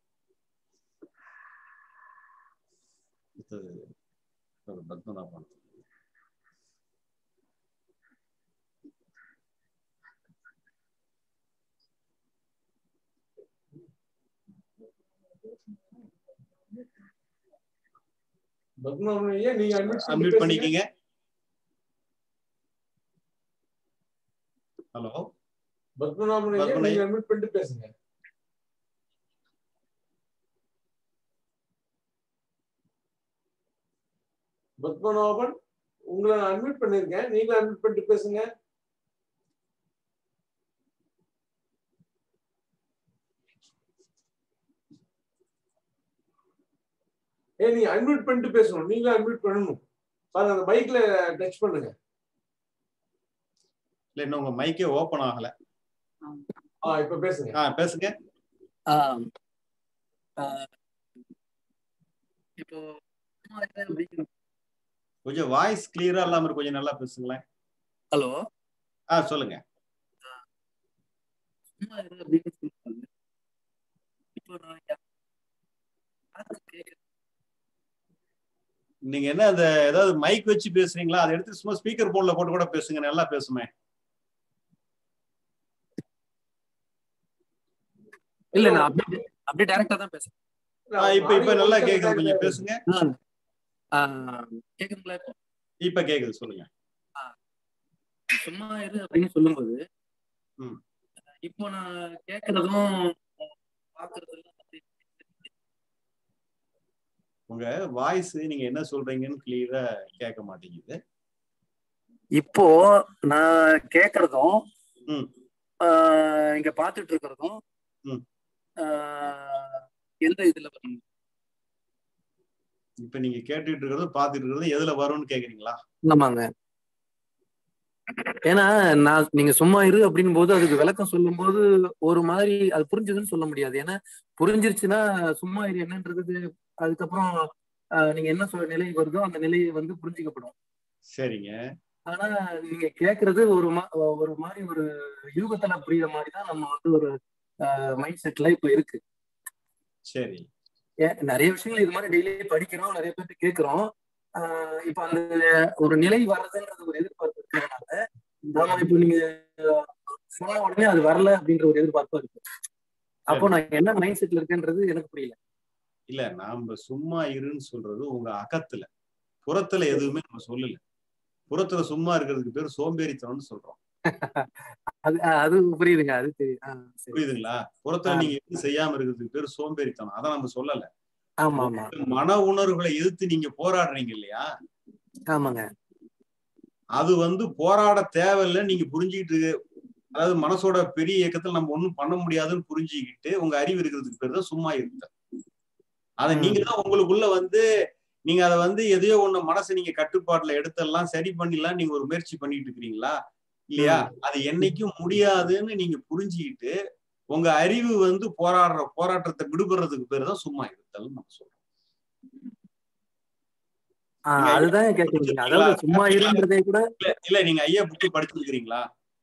அடுத்தது ஒரு பத்மநாபன் பத்மநாபனையே நீங்க unmute பண்ணி அன்மியூட் பேசுங்க. பண்ணிக்கீங்க ஹலோ பத்மநாபனையே பத்மனை. நீங்க unmute பண்ணிட்டு பேசுங்க பத்மநாபன் உங்களை நான் அட்மிட் பண்ணிருக்கேன் நீங்களும் அட்மிட் பண்ணிட்டு பேசுங்க ஏ நீ அன்மியூட் பண்ணிட்டு பேசணும் நீங்களும் அன்மியூட் பண்ணணும் பாருங்க அந்த மைக்ல டச் பண்ணுங்க இல்ல இன்னும் உங்க மைக்கே ஓபன் ஆகல ஆ இப்ப பேசுங்க ஆ பேசுங்க ஆஹ் ஆஹ் இப்போ கொஞ்சம் வாய்ஸ் கிளியரா இல்லாம இருக்கு. கொஞ்சம் நல்லா பேசுங்களேன் ஹலோ ஆ சொல்லுங்க சும்மா இரு அப்படின்னு சொல்லுவாங்க இப்போ நான் யாருக்கு கேட்க நீங்க என்ன அந்த ஏதாவது மைக் வச்சு பேசுறீங்களா அதை எடுத்து சும்மா ஸ்பீக்கர் போன்ல போட்டு கூட பேசுங்க நல்லா பேசுமே இல்ல நான் அப்படியே அப்படியே டைரக்டா தான் பேசுறேன் ஆ, இப்ப இப்ப நல்லா கேக்குது கொஞ்சம் பேசுங்க ஆஹ் கேக்குதுங்களா இப்போ இப்ப கேக்குது சொல்லுங்க சும்மா இரு அப்படின்னு சொல்லும்போது ம். இப்போ நான் கேக்குறதும் பாக்குறதும் உங்க வாய்ஸ் நீங்க என்ன சொல்றீங்கன்னு கிளியரா கேட்க மாட்டேங்குது இப்போ நான் கேக்குறதும் ம். ஆஹ் இங்க பாத்துட்டு இருக்கிறதும் ம். ஆஹ் எந்த இதுல வரும் இப்ப நீங்க கேட்டுட்டு இருக்கிறது பாத்துட்டு இருக்கிறது எதுல வரும்னு கேக்குறீங்களா ஆமாங்க ஏன்னா நான் நீங்க சும்மா இரு அப்படின் போது அதுக்கு விளக்கம் சொல்லும் போது ஒரு மாதிரி அது புரிஞ்சுதுன்னு சொல்ல முடியாது ஏன்னா புரிஞ்சிருச்சுன்னா சும்மா இரு என்னன்றது அதுக்கப்புறம் ஆஹ் நீங்க என்ன சொல்ல நிலை வருதோ அந்த நிலையை வந்து புரிஞ்சுக்கப்படும் சரிங்க ஆனா நீங்க கேக்குறது ஒரு மா ஒரு மாதிரி ஒரு யூகத்துல புரியுற மாதிரி தான் நம்ம வந்து ஒரு மைண்ட் செட்ல இப்ப இருக்கு சரி ஏன் நிறைய விஷயங்கள் இது மாதிரி டெய்லி படிக்கிறோம் நிறைய பேர்த்து கேட்கிறோம் ஆஹ் இப்ப அந்த ஒரு நிலை வர்றதுன்றது ஒரு எதிர்பார்ப்பு இருக்கிறதுனால நாம இப்போ நீங்க சொன்ன உடனே அது வரல அப்படின்ற ஒரு எதிர்பார்ப்பு இருக்கு அப்போ நான் என்ன மைண்ட் செட்ல இருக்கேன்றது எனக்கு புரியல இல்ல நாம சும்மா இருன்னு சொல்றது உங்க அகத்துல புறத்துல எதுவுமே நம்ம சொல்லல புறத்துல சும்மா இருக்கிறதுக்கு பேர் சோம்பேறித்தனம்னு சொல்றோம் அது ஆஹ் அது புரியுதுங்க அது தெரியும் ஆஹ் சரி. புரியுதுங்களா புறத்துல நீங்க எதுவும் செய்யாம இருக்கிறதுக்கு பேர் சோம்பேறித்தனம் அதான் நம்ம சொல்லல ஆமா ஆமா மன உணர்வுகளை எதிர்த்து நீங்க போராடுறீங்க இல்லையா ஆமாங்க அது வந்து போராட தேவையில்லை நீங்க புரிஞ்சுக்கிட்டு அதாவது மனசோட பெரிய இயக்கத்துல நம்ம ஒண்ணும் பண்ண முடியாதுன்னு புரிஞ்சுக்கிட்டு உங்க அறிவு இருக்கிறதுக்கு பேர் தான் சும்மா இருத்தல் அதை நீங்க தான் உங்களுக்குள்ள வந்து நீங்க அதை வந்து எதையோ ஒண்ணு மனசை நீங்க கட்டுப்பாட்டுல எடுத்தெல்லாம் சரி பண்ணிடலாம் நீங்க ஒரு முயற்சி பண்ணிட்டு இருக்கிறீங்களா இல்லையா அது என்னைக்கும் முடியாதுன்னு நீங்க புரிஞ்சுக்கிட்டு உங்க அறிவு வந்து போராடுற போராட்டத்தை விடுபடுறதுக்கு பேர் தான் சும்மா இருத்தல் நம்ம சொல்றோம் ஆஹ் அதுதான் கேக்குறீங்க அதாவது சும்மா இருன்றதே கூட இல்ல இல்ல நீங்க ஐயா புக்கு படிச்சிருக்கிறீங்களா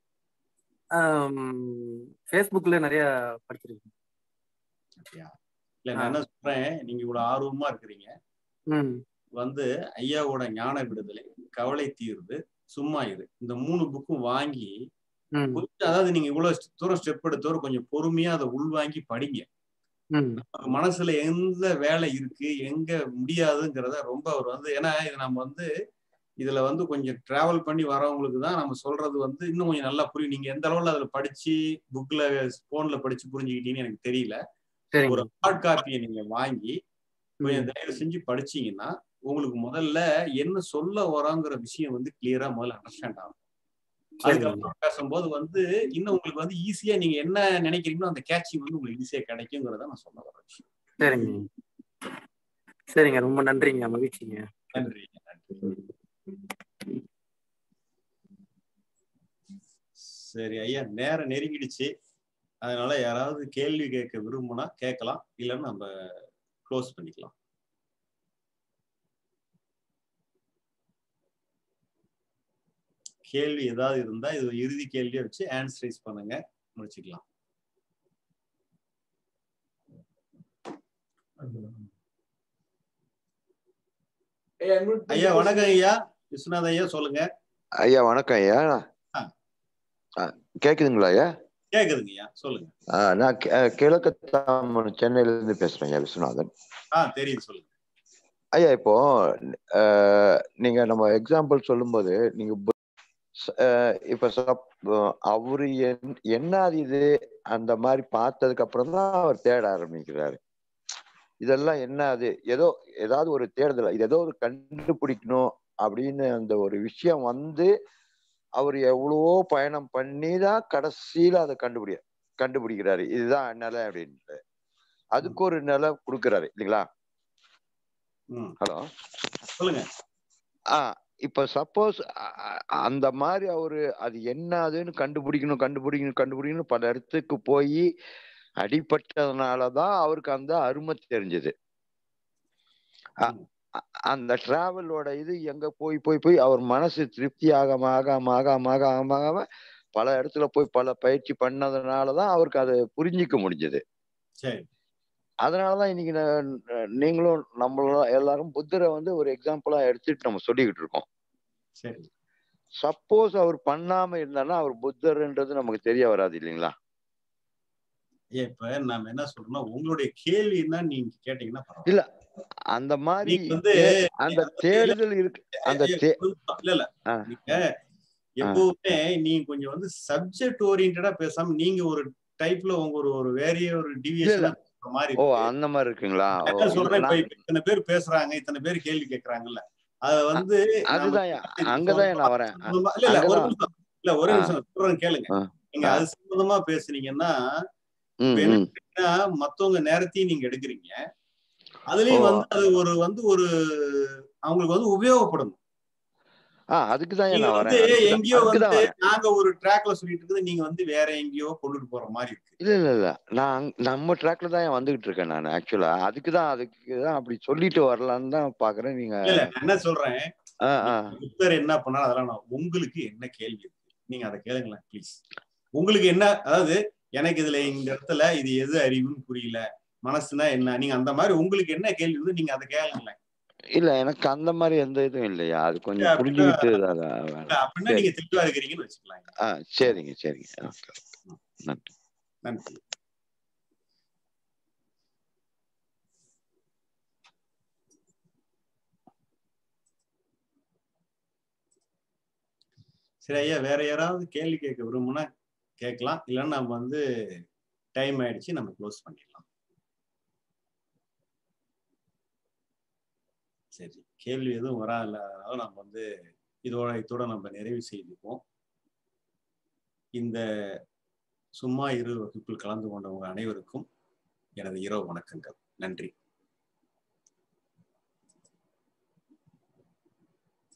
ஃபேஸ்புக்ல நிறைய படிச்சிருக்கேன் இல்ல நான் என்ன சொல்றேன் நீங்க இவ்வளவு ஆர்வமா இருக்கிறீங்க ம் வந்து ஐயாவோட ஞான விடுதலை கவலை தீர்வு சும்மா இரு இந்த மூணு புக்கும் வாங்கி ம் கொஞ்சம் அதாவது நீங்க இவ்வளவு தூரம் ஸ்டெப் எடுத்தவரை கொஞ்சம் பொறுமையா அதை உள்வாங்கி படிங்க ம் நமக்கு மனசுல எந்த வேலை இருக்கு எங்க முடியாதுங்கிறத ரொம்ப அவர் வந்து ஏன்னா இது நம்ம வந்து இதுல வந்து கொஞ்சம் டிராவல் பண்ணி வரவங்களுக்கு தான் நம்ம சொல்றது வந்து இன்னும் கொஞ்சம் நல்லா புரியும் நீங்க எந்த அளவுல அதுல படிச்சு புக்ல போன்ல படிச்சு புரிஞ்சுக்கிட்டீங்கன்னு எனக்கு தெரியல சரிங்க ஒரு ஹார்ட் காப்பியை நீங்க வாங்கி கொஞ்சம் தயவு செஞ்சு படிச்சீங்கன்னா உங்களுக்கு முதல்ல என்ன சொல்ல வரோங்கிற விஷயம் வந்து கிளியரா முதல்ல அண்டர்ஸ்டாண்ட் ஆகும் சரிங்க அதுக்கப்புறம் பேசும்போது வந்து இன்னும் உங்களுக்கு வந்து ஈஸியா நீங்க என்ன நினைக்கிறீங்களோ அந்த கேட்சிங் வந்து உங்களுக்கு ஈஸியா கிடைக்குங்கிறத நான் சொல்ல வர விஷயம் சரிங்க சரிங்க ரொம்ப நன்றிங்க மகிழ்ச்சிங்க நன்றி நன்றி சரி ஐயா நேரம் நெருங்கிடுச்சு அதனால யாராவது கேள்வி கேட்க விரும்புனா கேட்கலாம் இல்லைன்னா நம்ம க்ளோஸ் பண்ணிக்கலாம் கேள்வி ஏதாவது இருந்தா இது ஒரு இறுதி கேள்வியை வச்சு ஆன்சரைஸ் பண்ணுங்க முடிச்சுக்கலாம் ஏய், unmute பண்ணி ஐயா பேசுங்க. வணக்கம் ஐயா விஸ்வநாத ஐயா சொல்லுங்க ஐயா வணக்கம் ஐயா ஆ. ஆ, கேக்குதுங்களா ஐயா கேக்குதுங்க ஐயா சொல்லுங்க ஆ, நான் கி- அஹ், கிழக்கு தாமன் சென்னையில இருந்து பேசுறேன் ஐயா விஸ்வநாதன் ஆ தெரியுது சொல்லுங்க ஐயா இப்போ அஹ், நீங்க நம்ம எக்ஸாம்பிள் சொல்லும்போது நீங்க பு- ச- அஹ், இப்ப சப் அவரு என்- என்ன அது இது அந்த மாதிரி பார்த்ததுக்கு அப்புறம் தான் அவர் தேட ஆரம்பிக்கிறாரு இதெல்லாம் என்ன அது ஏதோ ஏதாவது ஒரு தேடுதல் இது ஏதோ ஒரு கண்டுபிடிக்கணும் அப்படின்னு அந்த ஒரு விஷயம் வந்து அவர் எவ்வளவோ பயணம் பண்ணி தான் கடைசியில அதை கண்டுபிடி கண்டுபிடிக்கிறாரு இதுதான் நிலை அப்படின்ட்டு அதுக்கு ஒரு நிலை கொடுக்குறாரு இல்லைங்களா ம் ஹலோ சொல்லுங்க ஆ இப்ப சப்போஸ் அந்த மாதிரி அவரு அது என்ன அதுன்னு கண்டுபிடிக்கணும் கண்டுபிடிக்கணும் கண்டுபிடிக்கணும் பல இடத்துக்கு போய் அடிபட்டதுனாலதான் அவருக்கு அந்த அருமை தெரிஞ்சது அ- அ- அந்த டிராவலோட இது எங்க போய் போய் போய் அவர் மனசு திருப்தி ஆகாம ஆகாம ஆகாம ஆகாம ஆகாம பல இடத்துல போய் பல பயிற்சி பண்ணதுனாலதான் அவருக்கு அதை புரிஞ்சிக்க முடிஞ்சது சரி அதனாலதான் இன்னைக்கு ந- நீங்களும் நம்மளும் எல்லாரும் புத்தரை வந்து ஒரு எக்ஸாம்பிளா எடுத்துட்டு நம்ம சொல்லிக்கிட்டு இருக்கோம் சரி சப்போஸ் அவர் பண்ணாம இருந்தாருன்னா அவர் புத்தர்ன்றது நமக்கு தெரிய வராது இல்லைங்களா ஐயா இப்ப நாம என்ன சொல்றோம்னா உங்களுடைய கேள்வி என்ன நீங்க கேட்டீங்கன்னா பரவாயில்ல இல்ல அந்த மாதிரி நீங்க வந்து தே- அந்த தேடுதல் இருக்கு அந்த ஐயா, தே கொஞ்சம் இல்ல இல்ல ஆ, நீங்க எப்பவுமே நீங்க கொஞ்சம் வந்து சப்ஜெக்ட் ஓரியன்டா பேசாம நீங்க ஒரு டைப்ல உங்க ஒரு ஒரு வேறைய ஒரு இல்ல டிவியேஷனா இல்ல மாதிரி ஓ இருக்கு அந்த மாதிரி இருக்குங்களா நான் ஓ என்ன இல்ல சொல்றேன் இப்ப நான் இப்ப இத்தனை பேர் பேசுறாங்க இத்தனை பேர் கேள்வி கேட்கறாங்கல்ல அத அ- வந்து நாம அதுதான் இதுக்கு அங்கதான் சொல்றோம் நான் அது வரேன் அ- சம்பந்தமா இல்ல இல்ல ஒரு அங்கதான் நிமிஷம் இல்ல ஒரு ஆ நிமிஷம் சொல்றேன் கேளுங்க ஆ நீங்க ஆ அது சம்பந்தமா பேசுனீங்கன்னா இப்ப ம் என்ன ம் கேட்டீங்கன்னா மத்தவங்க நேரத்தையும் நீங்க எடுக்கிறீங்க ஓ அதுலயும் வந்து அது ஒரு வந்து ஒரு அவங்களுக்கு வந்து உபயோகப்படணும் ஆ அதுக்கு தான் நீங்க நான் வந்து வரேன் அதுக்கு தான் எங்கேயோ அதுக்கு வந்து தான் வரேன் நாங்க ஒரு ட்ராக்ல சொல்லிட்டு இருக்குது நீங்க வந்து வேற எங்கேயோ கொண்டுட்டு போற மாதிரி இருக்கு இல்ல இல்ல இல்ல நான் அங்க- நம்ம ட்ராக்ல தான் வந்துகிட்டு இருக்கேன் நான் ஆக்சுவலா அதுக்கு தான் அதுக்கு தான் அப்படி சொல்லிட்டு வரலான்னு தான் பாக்குறேன் நீங்க இல்ல இல்ல நான் என்ன சொல்றேன் ஆ ஆ நீங்க புத்தர் என்ன பண்ணாலும் அதெல்லாம் நான் உங்களுக்கு என்ன கேள்வி இருக்கு நீங்க அதை கேளுங்களேன் ப்ளீஸ் உங்களுக்கு என்ன அதாவது எனக்கு இதுல இந்த இடத்துல இது எது அறிவுன்னு புரியல மனசுனா என்ன நீங்க அந்த மாதிரி உங்களுக்கு என்ன கேள்வி இருக்கு நீங்க அதை கேளுங்களேன் இல்ல எனக்கு அந்த மாதிரி எந்த இதுவும் இல்லையா அது இல்ல கொஞ்சம் அப்படின்னா புரிஞ்சுக்கிட்டு அதான் இல்ல வேணும் அப்படின்னா சரி நீங்க தெளிவா இருக்கிறீங்கன்னு வச்சுக்கலாம் ஆ சரிங்க சரிங்க ஓகே நன்றி நன்றி சரி ஐயா வேற யாராவது கேள்வி கேட்க விரும்புனா கேட்கலாம் இல்லைன்னா நம்ம வந்து டைம் ஆயிடுச்சு நம்ம க்ளோஸ் பண்ணிடலாம் சரி கேள்வி எதுவும் வராதுல்ல அதனால நம்ம வந்து இதோட இதோட நம்ம நிறைவு செய்துப்போம் இந்த சும்மா இரு வகுப்பில் கலந்து கொண்டவங்க அனைவருக்கும் எனது இரவு வணக்கங்கள் நன்றி